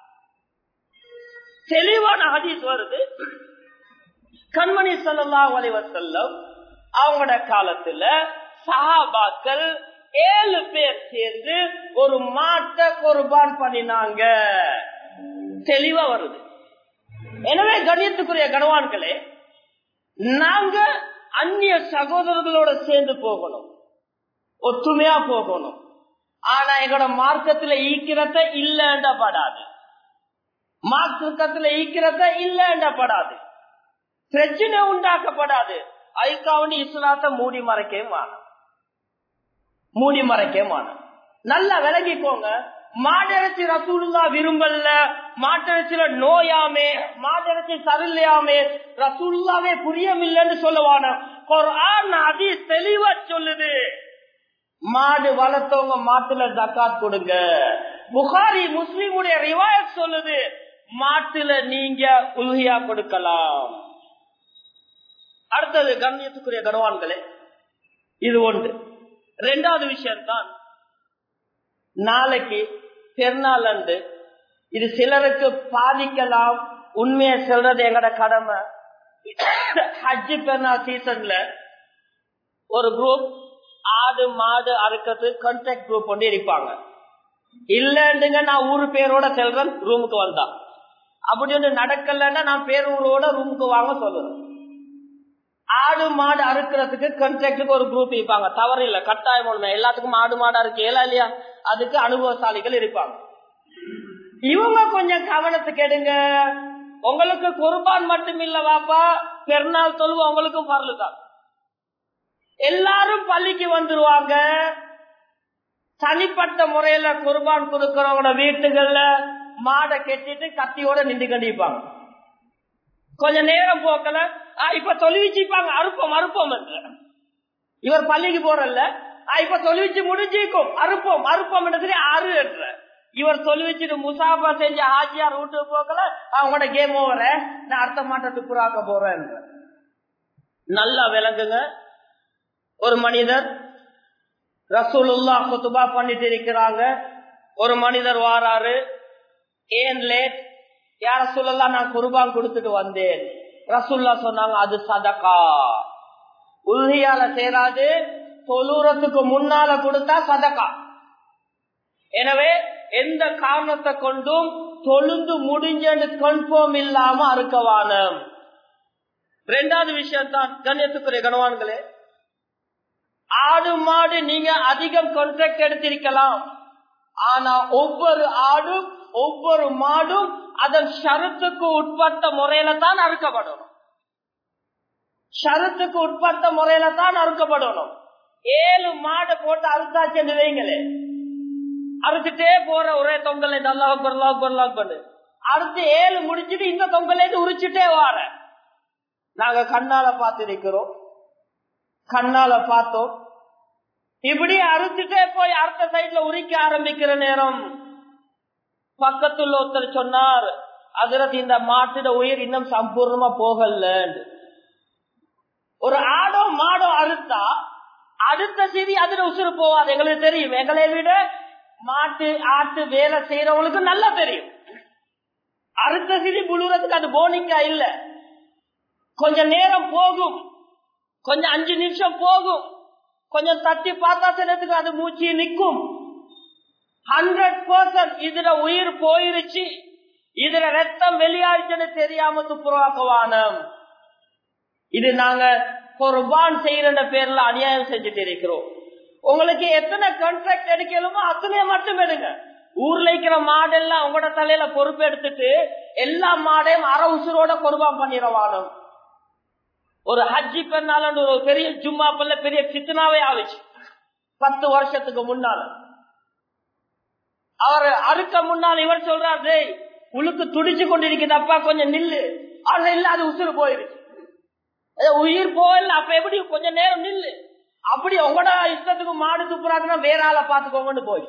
தெளிவான ஹதீஸ் வருது கண்மணி சல்லா செல்லம் அவங்களோட காலத்துல சஹாபாக்கள் ஏழு பேர் சேர்ந்து ஒரு மாட்டை குர்பான் பண்ணினாங்க தெளிவா வருது எனவே கண்ணியத்துக்குரிய கணவான்களே நாங்க அந்நிய சகோதரர்களோட சேர்ந்து போகணும் ஒத்துமையா போகணும் ஆனா எங்களோட மார்க்கத்துல ஈக்கிறத இல்லண்டப்படாது மார்க்கத்துல ஈக்கிறத இல்லண்டப்படாது பிரச்சனை உண்டாக்கப்படாது அதுக்காவண்டி இஸ்லாத்தை மூடி மறைக்கவே மாறும் மூடி மறைக்கவே மாறும் நல்லா விளங்கிக்கோங்க மாட்டிறைச்சி ரசூலுல்லா விரும்பல மாட்டிறைச்சில நோயாமே மாட்டிறைச்சி சரியில்லையாமே ரசூலுல்லாவே புரியமில்லைன்னு சொல்லுவான குர்ஆன் அதி தெளிவா சொல்லுது மாடு வளர்த்தவங்க மாட்டுல ஜக்காத் கொடுங்க புகாரி முஸ்லிமுடைய ரிவாயத் சொல்லுது மாட்டுல நீங்க உல்கியா கொடுக்கலாம் அடுத்தது கண்ணியத்துக்குரிய கனவான்களே இது ஒன்று ரெண்டாவது விஷயம் தான் நாளைக்கு பெருநாள் அன்று இது சிலருக்கு பாதிக்கலாம் உண்மையை சொல்றது எங்கட கடமை ஹஜ்ஜி பெருநாள் சீசன்ல ஒரு குரூப் ஆடு மாடு அறுக்கிறது கான்டாக்ட் குரூப் ஒன்று இருப்பாங்க இல்லண்டுங்க நான் ஊரு பேரோட செல்றேன் ரூமுக்கு வந்தா அப்படி ஒன்று நடக்கலன்னா நான் பேரூரோட ரூமுக்கு வாங்க சொல்லுறேன் ஆடு மாடு அறுக்கிறதுக்கு கண்ட்ராக்டுக்கு ஒரு குரூப் இருப்பாங்க தவறு இல்ல கட்டாயம் ஒண்ணு எல்லாத்துக்கும் ஆடு மாடு அறுக்க இல்லையா அதுக்கு அனுபவசாலிகள் இருப்பாங்க இவங்க கொஞ்சம் கவனத்துக்கு எடுங்க உங்களுக்கு குர்பான் மட்டும் இல்ல வாப்பா பெருநாள் தொழுவு உங்களுக்கும் பரலுதான் எல்லாரும் பள்ளிக்கு வந்துருவாங்க தனிப்பட்ட முறையில குர்பான் கொடுக்கறவங்க வீட்டுகள்ல மாடை கெட்டிட்டு கத்தியோட நின்று கண்டிப்பாங்க கொஞ்ச நேரம் போக்கல இப்ப தொழுவிச்சுப்பாங்க அறுப்போம் அறுப்போம் என்று இவர் பள்ளிக்கு போறல்ல இப்ப தொழுவிச்சு முடிஞ்சிக்கும் அறுப்போம் அறுப்போம் என்று ஆறு என்ற இவர் தொழுவிச்சுட்டு முசாபா செஞ்சு ஆஜியார் வீட்டுக்கு போக்கல அவங்களோட கேம் ஓவர நான் அடுத்த மாட்டை துப்புராக்க போறேன் நல்லா விளங்குங்க ஒரு மனிதர் ரசூலுல்லா குத்துபா பண்ணிட்டு இருக்கிறாங்க ஒரு மனிதர் வாராரு ஏன் லேட் யார சொல்லலாம் நான் குருபான் கொடுத்துட்டு வந்தேன் ரசூல்லா சொன்னாங்க அது சதக்கா உறுதியால சேராது தொழுறதுக்கு முன்னால கொடுத்தா சதக்கா எனவே எந்த காரணத்தை கொண்டும் தொழுந்து முடிஞ்சு கன்ஃபார்ம் இல்லாம அறுக்கவானம் ரெண்டாவது விஷயம் தான் கண்ணியத்துக்குரிய கனவான்களே ஆடு மாடு நீங்க அதிகம் கான்ட்ராக்ட் எடுத்திருக்கலாம் ஆனா ஒவ்வொரு ஆடும் ஒவ்வொரு மாடும் அதன் ஷருத்துக்கு உட்பட்ட முறையில தான் அறுக்கப்படணும் ஷருத்துக்கு உட்பட்ட முறையில தான் அறுக்கப்படணும் ஏழு மாடு போட்டு அறுத்தாச்சு வைங்களே அறுத்துட்டே போற ஒரே தொங்கல் நல்லா பொருளாக பொருளாக பண்ணு அடுத்து ஏழு முடிச்சுட்டு இந்த தொங்கல உரிச்சுட்டே வார நாங்க கண்ணால பார்த்திருக்கிறோம் கண்ணால பார்த்தோம் இப்படி அறுத்துட்டே போய் அடுத்த சைட்ல உரிக்க ஆரம்பிக்கிற நேரம் பக்கத்துல ஒருத்தர் சொன்னார் அதிரத்து இந்த மாட்டுட உயிர் இன்னும் சம்பூர்ணமா போகல ஒரு ஆடோ மாடோ அறுத்தா அடுத்த செய்தி அதுல உசுறு போவாது எங்களுக்கு தெரியும் எங்களை விட மாட்டு ஆட்டு வேலை செய்யறவங்களுக்கு நல்லா தெரியும் அடுத்த சிதி புழுறதுக்கு அது போனிக்கா இல்ல கொஞ்ச நேரம் போகும் கொஞ்சம் அஞ்சு நிமிஷம் போகும் கொஞ்சம் தட்டி பார்த்தா சிலத்துக்கு அது மூச்சு நிற்கும் ஹண்ட்ரட் பர்சன்ட் இதுல உயிர் போயிருச்சு இதுல ரத்தம் வெளியாடுச்சுன்னு தெரியாம துப்புரவாக்குவானம் இது நாங்க குர்பான் செய்யற பேர்ல அநியாயம் செஞ்சுட்டு இருக்கிறோம் உங்களுக்கு எத்தனை கான்ட்ராக்ட் எடுக்கலுமோ அத்தனைய மட்டும் எடுங்க ஊர்ல இருக்கிற மாடெல்லாம் உங்களோட தலையில பொறுப்பு எடுத்துட்டு எல்லா மாடையும் அற உசுரோட குர்பான் பண்ணிடவானும் ஒரு ஹஜ்ஜி பெண்ணால ஒரு பெரிய ஜும்மா பல்ல பெரிய சித்தனாவே ஆவிச்சு பத்து வருஷத்துக்கு முன்னால அவர் அறுக்க முன்னால் இவர் சொல்றார் டேய் உழுக்கு துடிச்சு கொண்டிருக்குது அப்பா கொஞ்சம் நில்லு அவர் இல்ல அது உசுறு போயிருச்சு உயிர் போகல அப்ப எப்படி கொஞ்ச நேரம் நில்லு அப்படி உங்களோட இஷ்டத்துக்கு மாடு துப்புறாங்கன்னா வேற ஆளை பாத்துக்கோங்கன்னு போய்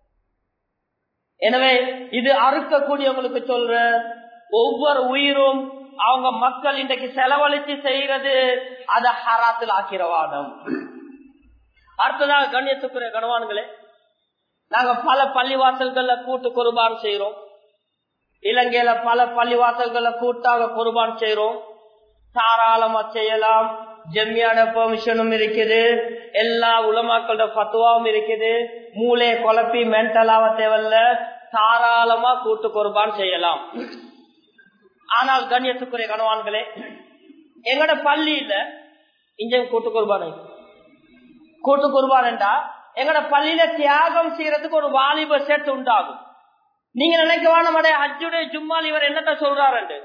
எனவே இது அறுக்கக்கூடியவங்களுக்கு சொல்ற ஒவ்வொரு உயிரும் அவங்க மக்கள் இன்றைக்கு செலவழிச்சு செய்யறது அத ஹராத்தில் ஆக்கிரவாதம் அடுத்ததாக கண்ணியத்துக்குரிய கணவான்களே நாங்க பல பள்ளிவாசல்கள்ல கூட்டு குருபான் செய்யறோம் இலங்கையில பல பள்ளிவாசல்கள்ல கூட்டாக குருபான் செய்யறோம் தாராளமா செய்யலாம் ஜெம்மியான பெர்மிஷனும் இருக்குது எல்லா உலமாக்களோட பத்துவாவும் இருக்குது மூளையை குழப்பி மென்டலாவ தேவையில்ல தாராளமா கூட்டு குருபான் செய்யலாம் ஆனால் கண்ணியத்துக்குரிய கணவான்களே எங்கட பள்ளியில இங்க கூட்டு குருபான் கூட்டு குருபான் என்றா எங்கட பள்ளியில தியாகம் செய்யறதுக்கு ஒரு வாலிப செட் உண்டாகும் நீங்க நினைக்க வேணாமடே அஜுடைய ஜும்மால் இவர் என்னத்த சொல்றாரு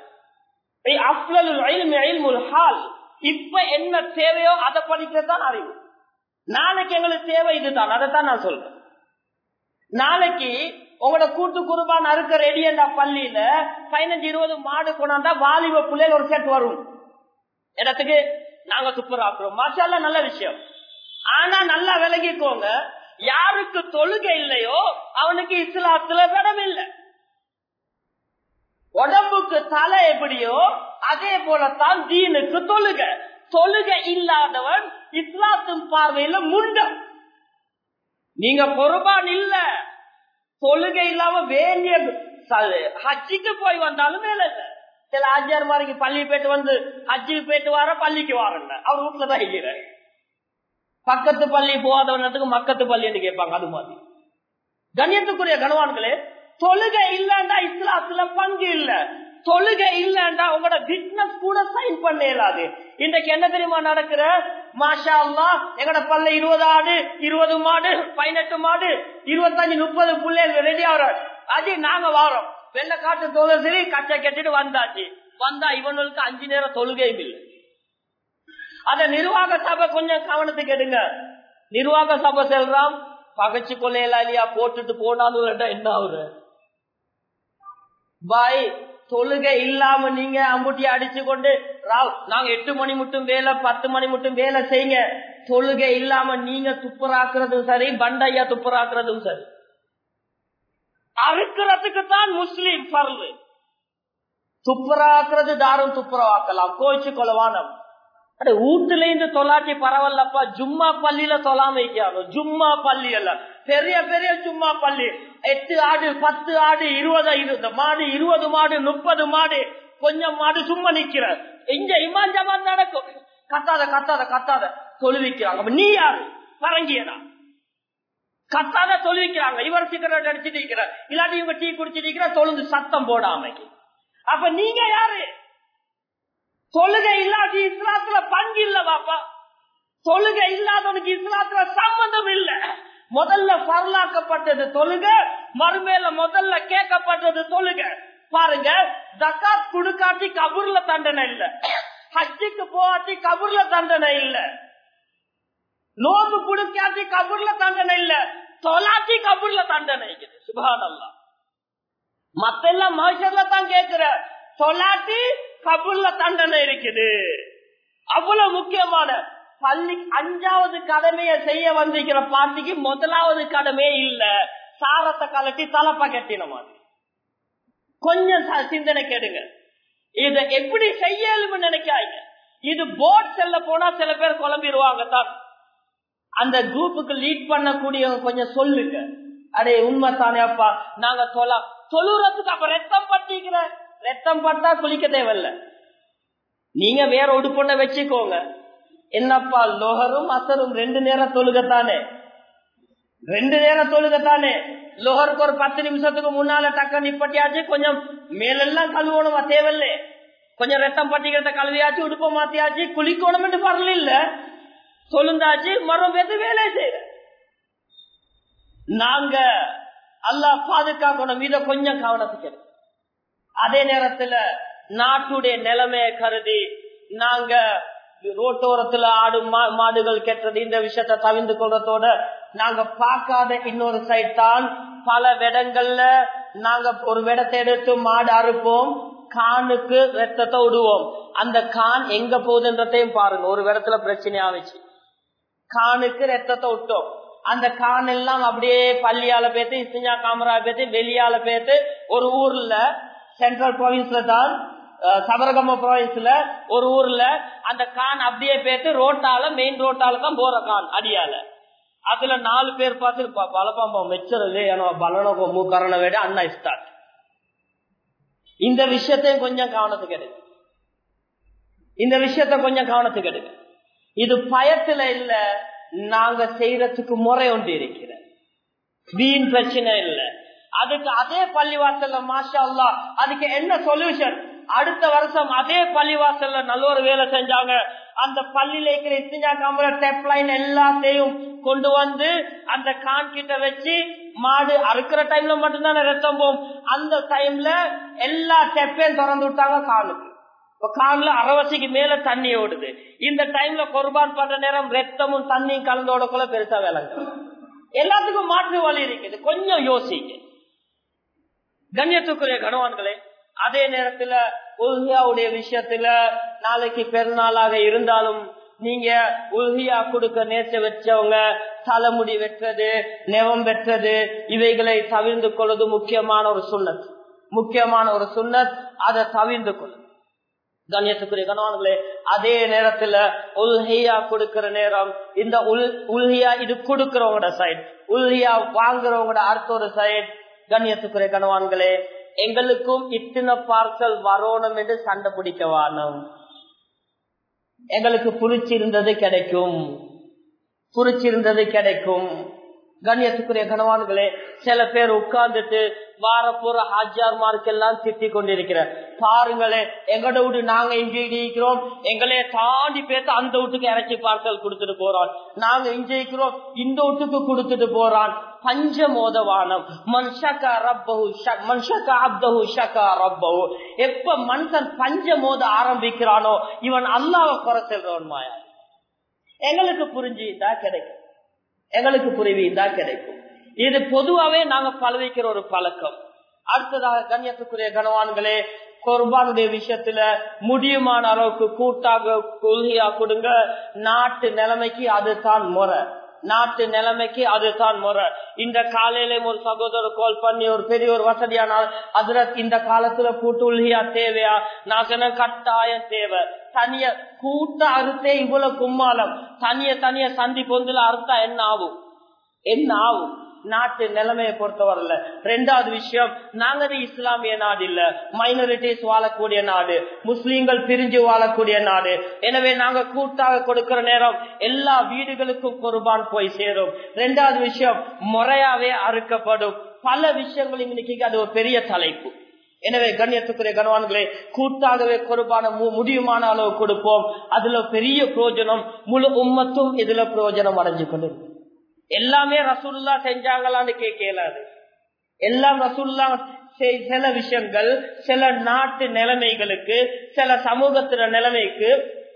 இப்ப என்ன தேவையோ அதை படிக்கிறதான் அறிவு நாளைக்கு எங்களுக்கு தேவை இதுதான் அதைத்தான் நான் சொல்றேன் நாளைக்கு உங்களோட கூட்டு குருபான் அறுக்க ரெடி என்ற பள்ளியில பதினஞ்சு இருபது மாடு கொண்டாந்தா வாலிப பிள்ளைகள் ஒரு செட் வரும் இடத்துக்கு நாங்க துப்புராக்குறோம் மாஷால நல்ல விஷயம் ஆனா நல்லா விலகிக்கோங்க யாருக்கு தொழுகை இல்லையோ அவனுக்கு இஸ்லாத்துல இடம் இல்லை உடம்புக்கு தலை எப்படியோ அதே போலத்தான் தீனுக்கு தொழுக தொழுகை இல்லாதவன் இஸ்லாத்தின் பார்வையில முண்டம் நீங்க பொறுப்பான் இல்ல தொழுகை இல்லாம வேண்டிய ஹஜ்ஜிக்கு போய் வந்தாலும் வேலை இல்ல சில ஆஜியார் மாதிரி பள்ளி போயிட்டு வந்து ஹஜ்ஜிக்கு போயிட்டு வர பள்ளிக்கு வரல அவர் வீட்டுலதான் இருக்கிறார் பக்கத்து பள்ளி போகாதவனத்துக்கு மக்கத்து பள்ளின்னு கேட்பாங்க அது மாதிரி கண்ணியத்துக்குரிய கனவான்களே தொழுகை இல்லண்டா இஸ்லாத்துல பங்கு இல்ல தொழுகை இல்லண்டா உங்களோட பிசினஸ் கூட சைன் பண்ண இயலாது இன்றைக்கு என்ன தெரியுமா நடக்கிற மாஷா அல்லா எங்கட பல்ல இருபது ஆடு இருபது மாடு பதினெட்டு மாடு இருபத்தஞ்சு முப்பது பிள்ளைகள் ரெடி ஆகிறார் அது நாங்க வாரோம் வெள்ள காட்டு தோழர் சரி கச்சை கட்டிட்டு வந்தாச்சு வந்தா இவனுக்கு அஞ்சு நேரம் தொழுகையும் இல்லை அத நிர்வாக சபை கொஞ்சம் கவனத்துக்கு எடுங்க நிர்வாக சபை செல்றான் பகச்சு கொள்ளையெல்லாம் இல்லையா போட்டுட்டு போனாலும் என்ன ஆகுற பாய் தொழுகை இல்லாம நீங்க அம்புட்டி அடிச்சு கொண்டு ராவ் நாங்க எட்டு மணி மட்டும் வேலை பத்து மணி மட்டும் வேலை செய்யுங்க தொழுகை இல்லாம நீங்க துப்புராக்குறதும் சரி பண்டையா துப்புராக்குறதும் சரி அறுக்கிறதுக்கு தான் முஸ்லீம் பர்வு துப்புராக்குறது தாரும் துப்புரவாக்கலாம் கோச்சு கொலவானம் அட வீட்டுல இருந்து தொலாட்டி பரவாயில்லப்பா ஜும்மா பள்ளியில தொலாம வைக்காது ஜும்மா பள்ளி அல்ல பெரிய பெரிய ஜும்மா பள்ளி எட்டு ஆடு பத்து ஆடு இருபது இருபது மாடு இருபது மாடு முப்பது மாடு கொஞ்சம் மாடு சும்மா நிக்கிற இங்க இமான் ஜமான் நடக்கும் கத்தாத கத்தாத கத்தாத தொழுவிக்கிறாங்க நீ யாரு பரங்கியனா கத்தாத தொழுவிக்கிறாங்க இவர் சிகரெட் அடிச்சுட்டு இருக்கிறார் இல்லாட்டி இவங்க டீ குடிச்சிட்டு இருக்கிற தொழுந்து சத்தம் போடாம அப்ப நீங்க யாரு தொழுகை இல்லாத இஸ்லாத்துல பங்கு இல்ல பாப்பா தொழுகை இல்லாதவனுக்கு இஸ்லாத்துல சம்பந்தம் இல்ல முதல்ல பரலாக்கப்பட்டது தொழுக மறுமையில முதல்ல கேட்கப்பட்டது தொழுக பாருங்க தக்காத் குடுக்காட்டி கபூர்ல தண்டனை இல்ல ஹஜ்ஜுக்கு போகாட்டி கபூர்ல தண்டனை இல்ல நோம்பு குடுக்காட்டி கபூர்ல தண்டனை இல்ல தொலாட்டி கபூர்ல தண்டனை சுபானல்லா மத்தெல்லாம் மனுஷர்ல தான் கேட்கிற தொலாட்டி கபுல்ல தண்டனை இருக்குது அவ்வளவு முக்கியமான பள்ளி அஞ்சாவது கடமையை செய்ய வந்திருக்கிற பாட்டிக்கு முதலாவது கடமையே இல்ல சாரத்தை கலட்டி தலப்பா கட்டின மாதிரி கொஞ்சம் சிந்தனை கேடுங்க இத எப்படி செய்யலும்னு நினைக்காங்க இது போட் செல்ல போனா சில பேர் குழம்பிடுவாங்க தான் அந்த குரூப்புக்கு லீட் பண்ணக்கூடியவங்க கொஞ்சம் சொல்லுங்க அடே உண்மை தானே அப்பா நாங்க தொல தொழுறதுக்கு அப்ப ரத்தம் பட்டிக்கிற ரத்தம் பட்டா குளிக்க தேவையில்ல நீங்க வேற உடுப்பொண்ண வச்சுக்கோங்க என்னப்பா லோகரும் அசரும் ரெண்டு நேரம் தொழுகத்தானே ரெண்டு நேரம் தொழுகத்தானே லோகருக்கு ஒரு பத்து நிமிஷத்துக்கு முன்னால டக்க நிப்பட்டியாச்சு கொஞ்சம் மேலெல்லாம் கழுவணுமா தேவையில்லை கொஞ்சம் ரத்தம் பட்டிக்கிறத கழுவியாச்சு உடுப்ப மாத்தியாச்சு குளிக்கணும் என்று பரல இல்ல சொல்லுந்தாச்சு மரம் பேத்து வேலை செய்யற நாங்க அல்லா பாதுகாக்கணும் இத கொஞ்சம் கவனத்துக்கு அதே நேரத்துல நாட்டுடைய நிலைமையை கருதி நாங்க ரோட்டோரத்துல ஆடு மாடுகள் கெட்டது இந்த விஷயத்த தவிர்த்து கொள்றதோட நாங்க பார்க்காத இன்னொரு சைட் தான் பல விடங்கள்ல நாங்க ஒரு விடத்தை எடுத்து மாடு அறுப்போம் கானுக்கு ரத்தத்தை விடுவோம் அந்த கான் எங்க போகுதுன்றதையும் பாருங்க ஒரு இடத்துல பிரச்சனை ஆச்சு கானுக்கு ரத்தத்தை விட்டோம் அந்த கான் எல்லாம் அப்படியே பள்ளியால பேத்து இசிஞ்சா காமரா பேத்து வெளியால பேத்து ஒரு ஊர்ல சென்ட்ரல் ப்ராவின்ஸ்ல தான் சபரகம ப்ராவின்ஸ்ல ஒரு ஊர்ல அந்த கான் அப்படியே பேத்து ரோட்டால மெயின் ரோட்டால தான் போற கான் அடியால அதுல நாலு பேர் பார்த்து பலப்பாம்பா மெச்சரலே பலனோ மூக்கரண வேட அண்ணா ஸ்டார்ட் இந்த விஷயத்தையும் கொஞ்சம் கவனத்துக்கு எடுக்கு இந்த விஷயத்த கொஞ்சம் கவனத்துக்கு எடுக்கு இது பயத்துல இல்ல நாங்க செய்யறதுக்கு முறை ஒன்று இருக்கிற வீண் பிரச்சனை இல்ல அதுக்கு அதே பள்ளிவாசல்ல மாஷா அல்லா அதுக்கு என்ன சொல்யூஷன் அடுத்த வருஷம் அதே பள்ளிவாசல்ல நல்ல ஒரு வேலை செஞ்சாங்க அந்த பள்ளியில இருக்கிற இத்திஞ்சா காமரா டெப் லைன் எல்லாத்தையும் கொண்டு வந்து அந்த கான் கிட்ட வச்சு மாடு அறுக்கிற டைம்ல மட்டும்தானே ரத்தம் போகும் அந்த டைம்ல எல்லா டெப்பையும் திறந்து விட்டாங்க காலுக்கு காலில் அரவசிக்கு மேல தண்ணி ஓடுது இந்த டைம்ல குர்பான் பண்ற நேரம் ரத்தமும் தண்ணியும் கலந்தோடக்குள்ள பெருசா விளங்க எல்லாத்துக்கும் மாற்று வழி இருக்குது கொஞ்சம் யோசிக்க கண்ணியத்துக்குரிய கணவான்களே அதே நேரத்துல உலகியாவுடைய விஷயத்துல நாளைக்கு பெருநாளாக இருந்தாலும் நீங்க உல்கியா கொடுக்க நேச வச்சவங்க தலைமுடி வெட்டுறது நெவம் வெட்டுறது இவைகளை தவிர்ந்து கொள்வது முக்கியமான ஒரு சுண்ணத் முக்கியமான ஒரு சுண்ணத் அதை தவிர்ந்து கொள்ளும் கண்ணியத்துக்குரிய கணவான்களே அதே நேரத்துல உல்ஹியா கொடுக்கிற நேரம் இந்த உல் உல்ஹியா இது கொடுக்கிறவங்களோட சைட் உல்ஹியா வாங்குறவங்களோட அடுத்த ஒரு சைட் கண்ணியத்துக்குரிய கணவான்களே எங்களுக்கும் இத்தனை பார்சல் வரணும் என்று சண்டை பிடிக்க வானம் எங்களுக்கு புரிச்சிருந்தது கிடைக்கும் புரிச்சிருந்தது கிடைக்கும் கண்ணியத்துக்குரிய கணவான்களே சில பேர் உட்கார்ந்துட்டு வார போற ஹாஜியார்மார்க்கெல்லாம் திட்டி கொண்டிருக்கிற பாருங்களே எங்கட வீடு நாங்க இங்கே இருக்கிறோம் எங்களே தாண்டி பேச அந்த வீட்டுக்கு இறச்சி பார்சல் கொடுத்துட்டு போறான் நாங்க இங்க இருக்கிறோம் இந்த வீட்டுக்கு கொடுத்துட்டு போறான் பஞ்ச மோதவானம் மன்ஷகா ரப்பஹு மன்ஷகா அப்தஹு ஷகா ரப்பஹு எப்ப மனுஷன் பஞ்ச மோத ஆரம்பிக்கிறானோ இவன் அல்லாவை குறை செல்றவன் மாயா எங்களுக்கு புரிஞ்சுதா கிடைக்கும் எங்களுக்கு புரிவிந்தா கிடைக்கும் இது பொதுவாவே நாங்க பழவிக்கிற ஒரு பழக்கம் அடுத்ததாக கண்ணியத்துக்குரிய கனவான்களே குர்பானுடைய விஷயத்துல முடியுமான அளவுக்கு கூட்டாக கொள்கையா கொடுங்க நாட்டு நிலைமைக்கு அதுதான் முறை நாட்டு நிலைமைக்கு அதுதான் முறை இந்த காலையில ஒரு சகோதரர் கால் பண்ணி ஒரு பெரிய ஒரு வசதியான அதுல இந்த காலத்துல கூட்டு உள்கியா தேவையா நான் சொன்ன கட்டாயம் தேவை தனிய கூட்ட அறுத்தே இவ்வளவு கும்மாலம் தனிய தனிய சந்தி பொந்துல அறுத்தா என்ன ஆகும் என்ன ஆகும் நாட்டு நிலைமையை பொறுத்தவரையில ரெண்டாவது விஷயம் நாங்க இஸ்லாமிய நாடு இல்ல மைனாரிட்டிஸ் வாழக்கூடிய நாடு முஸ்லீம்கள் பிரிஞ்சு வாழக்கூடிய நாடு எனவே நாங்க கூட்டாக கொடுக்கிற நேரம் எல்லா வீடுகளுக்கும் குர்பான் போய் சேரும் ரெண்டாவது விஷயம் முறையாவே அறுக்கப்படும் பல விஷயங்கள் இன்னைக்கு அது ஒரு பெரிய தலைப்பு எனவே கண்ணியத்துக்குரிய கனவான்களே கூட்டாகவே குர்பான முடியுமான அளவு கொடுப்போம் அதுல பெரிய பிரயோஜனம் முழு உம்மத்தும் இதுல பிரயோஜனம் அடைஞ்சு கொண்டு எல்லாமே ரசூல்லா செஞ்சாங்களான்னு கேட்கலாது எல்லாம் ரசூல்லா சில விஷயங்கள் சில நாட்டு நிலைமைகளுக்கு சில சமூகத்தின நிலைமைக்கு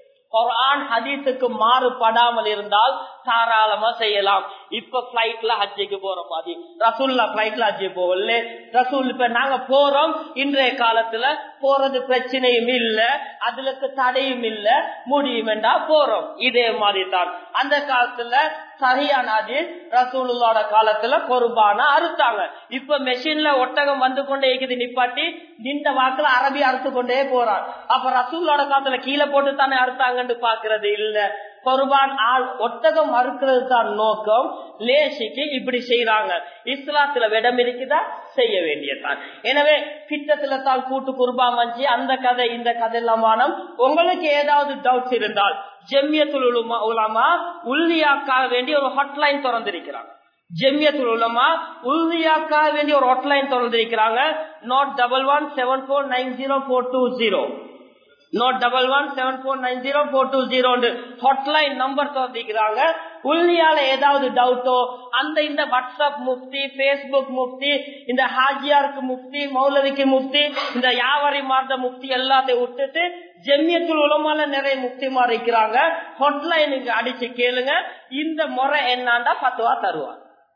குரான் ஹதீஸுக்கு மாறுபடாமல் இருந்தால் தாராளமா செய்யலாம் இப்ப பிளைட்ல ஹஜ்ஜிக்கு போற மாதிரி ரசூல்லா பிளைட்ல ஹஜ்ஜி போகல ரசூல் இப்ப நாங்க போறோம் இன்றைய காலத்துல போறது பிரச்சனையும் இல்ல அதுக்கு தடையும் இல்ல முடியும் என்றா போறோம் இதே மாதிரி தான் அந்த காலத்துல சரியான ரசூலுல்லோட காலத்துல கொருபான அறுத்தாங்க இப்ப மெஷின்ல ஒட்டகம் வந்து கொண்டே இருக்குது நிப்பாட்டி நின்ற வாக்குல அரபி அறுத்து கொண்டே போறான் அப்ப ரசூலோட காலத்துல கீழே போட்டு தானே அறுத்தாங்கன்னு பாக்குறது இல்ல கொருபான் ஆள் ஒட்டகம் மறுக்கிறது தான் நோக்கம் லேசிக்கு இப்படி செய்யறாங்க இஸ்லாத்துல விடம் இருக்குதா செய்ய வேண்டியதான் எனவே கிட்டத்துல தான் கூட்டு குர்பான் வச்சு அந்த கதை இந்த கதை எல்லாம் வானம் உங்களுக்கு ஏதாவது டவுட்ஸ் இருந்தால் ஜெம்யத்துல் உலமா உள்லியாக்காக வேண்டிய ஒரு ஹாட்லைன் திறந்திருக்கிறாங்க ஜெம்யத்துல் உலமா உள்லியாக்காக வேண்டிய ஒரு ஹாட்லைன் திறந்திருக்கிறாங்க nought double one seven four nine zero four two zero nought double one seven four nine zero four two zero hotline number தந்திக்கிறாங்க உள்ளியால ஏதாவது டவுட்டோ அந்த இந்த வாட்ஸ்அப் முஃப்தி பேஸ்புக் முஃப்தி இந்த ஹாஜியாருக்கு முஃப்தி மௌலவிக்கு முஃப்தி இந்த யாவரி மார்ந்த முஃப்தி எல்லாத்தையும் விட்டுட்டு ஜெம்யத்துல் உலமால நிறைய முஃப்திமா இருக்கிறாங்க ஹாட்லைனுக்கு அடிச்சு கேளுங்க இந்த முறை என்னாண்டா பத்துவா தருவாங்க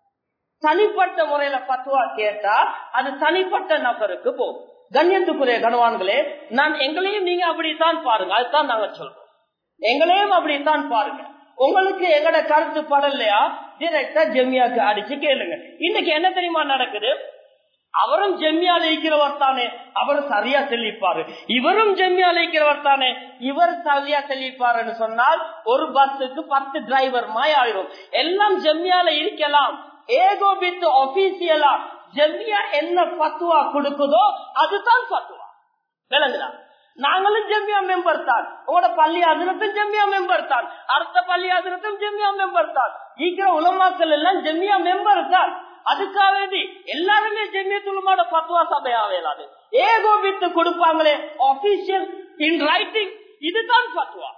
தனிப்பட்ட முறையில பத்துவா கேட்டா அது தனிப்பட்ட நபருக்கு போகும் கண்ணியத்துக்குரிய கனவான்களே நான் எங்களையும் நீங்க அப்படித்தான் பாருங்க அதுதான் நாங்க சொல்றோம் எங்களையும் அப்படித்தான் பாருங்க உங்களுக்கு எங்கட கருத்து படலையா டிரெக்டா ஜெம்யாக்கு அடிச்சு கேளுங்க இன்னைக்கு என்ன தெரியுமா நடக்குது அவரும் ஜெம்யால இருக்கிறவர் தானே அவர் சரியா தெளிப்பாரு இவரும் ஜெம்யால இருக்கிறவர் தானே இவர் சரியா தெளிப்பாருன்னு சொன்னால் ஒரு பஸ்ஸுக்கு பத்து டிரைவர் மாய் ஆயிரும் எல்லாம் ஜெம்யால இருக்கலாம் ஏகோபித்து ஒபிசியலா ஜெம்யா என்ன பத்துவா கொடுக்குதோ அதுதான் பத்துவா விளங்குதா நாங்களும் ஜெம்யா மெம்பர் தான் உங்களோட பள்ளி அதிரத்தும் ஜெம்யா மெம்பர் தான் அடுத்த பள்ளி அதிரத்தும் ஜெம்யா மெம்பர் தான் ஈக்கிற உலமாக்கள் எல்லாம் ஜெம்யா மெம்பர் தான் அதுக்காக வேண்டி எல்லாருமே ஜெம்யத்துலமாட பத்துவா சபையாவேலாது ஏகோபித்து கொடுப்பாங்களே ஆபீஷியல் இன் ரைட்டிங் இதுதான் பத்துவா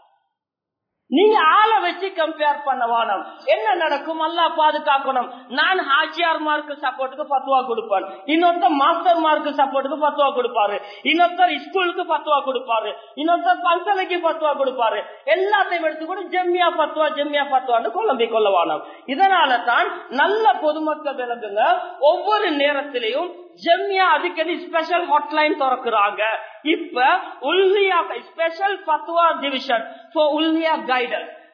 நீங்க ஆளை வச்சு கம்பேர் பண்ண வேணும் என்ன நடக்கும் அல்லா பாதுகாக்கணும் நான் ஹாஜியார் மார்க்கு சப்போர்ட்டுக்கு பத்துவா கொடுப்பேன் இன்னொருத்தர் மாஸ்டர் மார்க்கு சப்போர்ட்டுக்கு பத்துவா கொடுப்பாரு இன்னொருத்தர் ஸ்கூலுக்கு பத்துவா கொடுப்பாரு இன்னொருத்தர் பல்கலைக்கு பத்துவா கொடுப்பாரு எல்லாத்தையும் எடுத்து கூட ஜெம்மியா பத்துவா ஜெம்மியா பத்துவான்னு குழம்பி கொள்ள வேணும் இதனால தான் நல்ல பொதுமக்கள் விளங்குங்க ஒவ்வொரு நேரத்திலையும் ஜெம்யா அடிக்கடி ஸ்பெஷல் ஹாட்லைன் திறக்கிறாங்க இப்ப உல்லியா ஸ்பெஷல் பத்வா டிவிஷன் உல்லியா கைடர்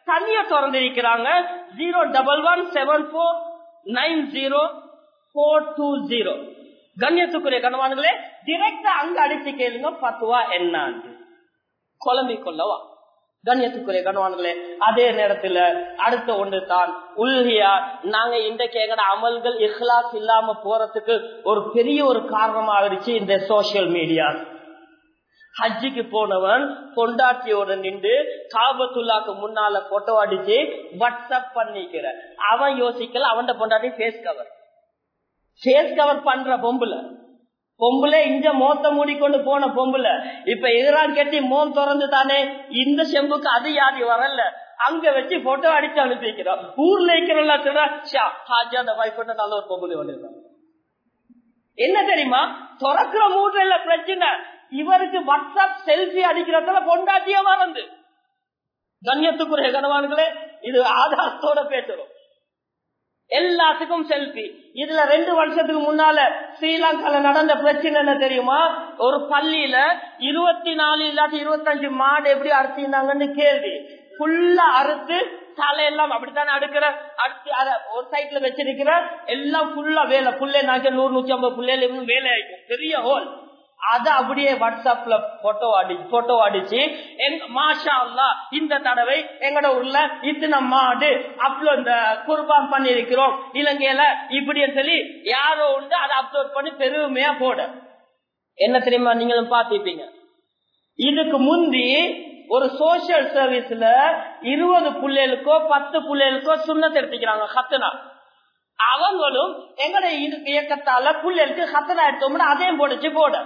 தனியா திறந்திருக்கிறாங்க zero double one seven four nine zero four two zero கண்ணியத்துக்குரிய கணவான்களே டிரெக்டா அங்க அடிச்சு கேளுங்க பத்துவா என்னான்னு குழம்பி கொள்ளவா கண்ணியத்துக்குரிய கணவான்களே அதே நேரத்துல அடுத்த ஒன்று தான் உள்கியா நாங்க இன்றைக்கு எங்கட அமல்கள் இஹ்லாஸ் இல்லாம போறதுக்கு ஒரு பெரிய ஒரு காரணமா ஆயிடுச்சு இந்த சோசியல் மீடியா ஹஜ்ஜிக்கு போனவன் பொண்டாட்டியோட நின்று காபத்துல்லாக்கு முன்னால போட்டோ அடிச்சு வாட்ஸ்அப் பண்ணிக்கிற அவன் யோசிக்கல அவன் பொண்டாட்டி ஃபேஸ் கவர் ஃபேஸ் கவர் பண்ற பொம்புல பொம்புல இங்க மோத்த மூடிக்கொண்டு போன பொம்புல இப்ப எதிரான் கட்டி மோம் திறந்து தானே இந்த செம்புக்கு அது யாரு வரல அங்க வச்சு போட்டோ அடிச்சு அனுப்பி வைக்கிறோம் ஊர்ல இருக்கிற ஹாஜா அந்த வைஃப் நல்ல ஒரு பொம்புல வந்துருக்கான் என்ன தெரியுமா திறக்கிற மூட்ல பிரச்சனை இவருக்கு வாட்ஸ்அப் செல்ஃபி அடிக்கிறதுல பொண்டாட்டிய மறந்து கண்ணியத்துக்குரிய கனவான்களே இது ஆதாரத்தோட பேசுறோம் எல்லாத்துக்கும் செல்ஃபி இதுல ரெண்டு வருஷத்துக்கு முன்னால ஸ்ரீலங்கால நடந்த பிரச்சனை என்ன தெரியுமா ஒரு பள்ளியில இருபத்தி நாலு இல்லாட்டி இருபத்தஞ்சு மாடு எப்படி அறுத்திருந்தாங்கன்னு கேள்வி ஃபுல்லா அறுத்து தலையெல்லாம் அப்படித்தானே அடுக்கிற அடுத்து அத ஒரு சைட்ல வச்சிருக்கிற எல்லாம் ஃபுல்லா வேலை புள்ளே நாக்க நூறு நூத்தி ஐம்பது புள்ளையில வேலை ஆயிக்கும் பெரிய ஹோல் அத அப்படியே வாட்ஸ்அப்ல போட்டோ அடி போட்டோ அடிச்சு மாஷா அல்லா இந்த தடவை எங்கட ஊர்ல இத்தனை மாடு அப்லோட் இந்த குர்பான் பண்ணிருக்கிறோம் இலங்கையில இப்படி சொல்லி யாரோ உண்டு அதை அப்லோட் பண்ணி பெருமையா போட என்ன தெரியுமா நீங்களும் பாத்திருப்பீங்க இதுக்கு முந்தி ஒரு சோசியல் சர்வீஸ்ல இருபது புள்ளைகளுக்கோ பத்து புள்ளைகளுக்கோ சுண்ணத்தை எடுத்துக்கிறாங்க ஹத்தனா அவங்களும் எங்கட இயக்கத்தால புள்ளைகளுக்கு ஹத்தனா எடுத்தோம்னா அதையும் போடுச்சு போட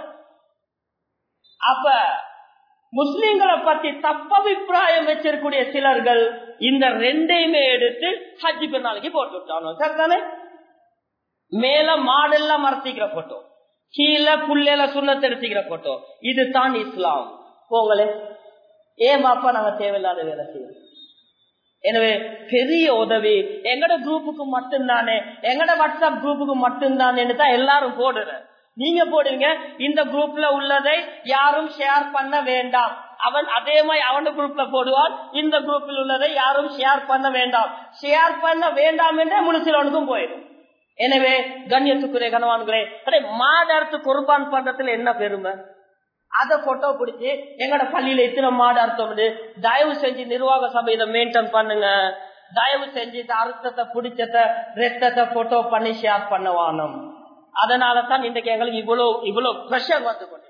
அப்ப முஸ்லிம்களை பத்தி தப்பபிப்பிராயம் வச்சிருக்கூடிய சிலர்கள் இந்த ரெண்டையுமே எடுத்து ஹஜ்ஜி பெருநாளைக்கு போட்டு விட்டாங்க சரிதானே மேல மாடெல்லாம் மறைச்சிக்கிற போட்டோ கீழே புள்ளையில சுண்ணத்தை எடுத்துக்கிற போட்டோ இதுதான் இஸ்லாம் போங்களே ஏன் பாப்பா நாங்க தேவையில்லாத வேலை செய்யறோம் எனவே பெரிய உதவி எங்கட குரூப்புக்கு மட்டும்தானே எங்கட வாட்ஸ்அப் குரூப்புக்கு மட்டும்தானே தான் எல்லாரும் போடுற நீங்க போடுங்க இந்த குரூப்ல உள்ளதை யாரும் ஷேர் பண்ண வேண்டாம் அவன் அதே மாதிரி அவன குரூப்ல போடுவான் இந்த குரூப்பில் உள்ளதை யாரும் ஷேர் பண்ண வேண்டாம் ஷேர் பண்ண வேண்டாம் என்றே முழுசிலவனுக்கும் போயிடும் எனவே கண்ணியத்துக்குரிய கனவான்களே அதே மாடர்த்து குர்பான் பண்றதுல என்ன பெருமை அத போட்டோ பிடிச்சி எங்கட பள்ளியில இத்தனை மாடு அர்த்தம் தயவு செஞ்சு நிர்வாக சபை இதை மெயின்டைன் பண்ணுங்க தயவு செஞ்சு இந்த அர்த்தத்தை பிடிச்சத ரத்தத்தை போட்டோ பண்ணி ஷேர் பண்ண வானம் அதனாலதான் இன்றைக்கு எங்களுக்கு இவ்வளவு இவ்வளவு பிரஷர் வந்து கொண்டு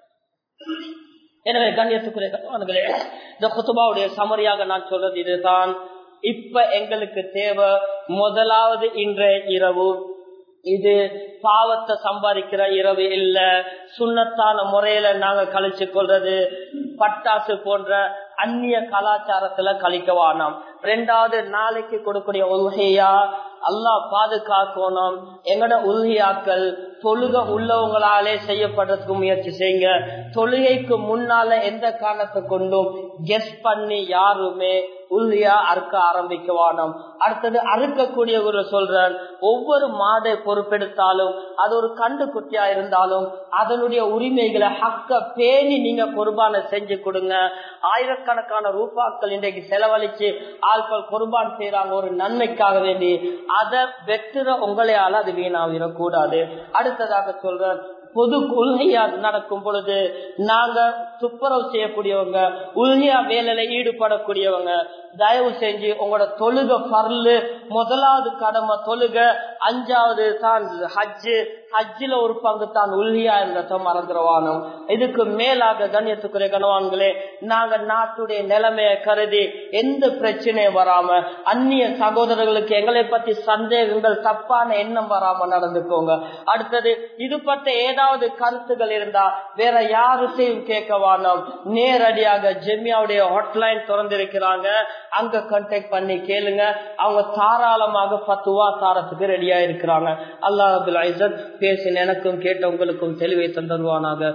எனவே கண்ணியத்துக்குரிய கணவன்களே இந்த குத்துபாவுடைய சமரியாக நான் சொல்றது இதுதான் இப்ப எங்களுக்கு தேவை முதலாவது இன்றைய இரவு இது பாவத்தை சம்பாதிக்கிற இரவு இல்ல சுண்ணத்தான முறையில நாங்க கழிச்சு கொள்றது பட்டாசு போன்ற அந்நிய கலாச்சாரத்துல கழிக்கவானாம் ரெண்டாவது நாளைக்கு கொடுக்கக்கூடிய உல்கையா அல்லா பாதுகாக்கணும் எங்கட உல்கியாக்கள் தொழுக உள்ளவங்களாலே செய்யப்படுறதுக்கு முயற்சி செய்யுங்க தொழுகைக்கு முன்னால எந்த காரணத்தை கொண்டும் கெஸ் பண்ணி யாருமே உல்லியா அறுக்க ஆரம்பிக்கவானோம் அடுத்தது அறுக்கக்கூடியவர்கள் சொல்றேன் ஒவ்வொரு மாடை பொறுப்பெடுத்தாலும் அது ஒரு கண்டு குட்டியா இருந்தாலும் அதனுடைய உரிமைகளை ஹக்க பேணி நீங்க குர்பானை செஞ்சு கொடுங்க ஆயிரக்கணக்கான ரூபாக்கள் இன்றைக்கு செலவழிச்சு ஆட்கள் குர்பான் செய்யறாங்க ஒரு நன்மைக்காக வேண்டி அதை வெற்றுற உங்களையால அது வீணாவிடக்கூடாது அடுத்ததாக சொல்றேன் பொது உள்கையா நடக்கும் பொழுது நாங்க துப்புரவு செய்யக்கூடியவங்க உள்கையா வேலையில ஈடுபடக்கூடியவங்க தயவு செஞ்சு உங்களோட தொழுக பர்லு முதலாவது கடமை தொழுக அஞ்சாவது தான் ஹஜ்ஜு ஹஜ்ஜில ஒரு பங்கு தான் உள்கியா இருந்தத மறந்துடுவானோம் இதுக்கு மேலாக கண்ணியத்துக்குரிய கணவான்களே நாங்க நாட்டுடைய நிலைமையை கருதி எந்த பிரச்சனையும் வராம அந்நிய சகோதரர்களுக்கு எங்களை பத்தி சந்தேகங்கள் தப்பான எண்ணம் வராம நடந்துக்கோங்க அடுத்தது இது பற்றி ஏதாவது கருத்துகள் இருந்தா வேற யாருத்தையும் கேட்க வேணாம் நேரடியாக ஜெமியாவுடைய ஹாட்லைன் திறந்திருக்கிறாங்க அங்க கான்டாக்ட் பண்ணி கேளுங்க அவங்க தாராளமாக பத்துவா தாரத்துக்கு ரெடியா இருக்கிறாங்க அல்லாஹ் பேசின எனக்கும் கேட்ட உங்களுக்கும் தெளிவை தந்தருவானாக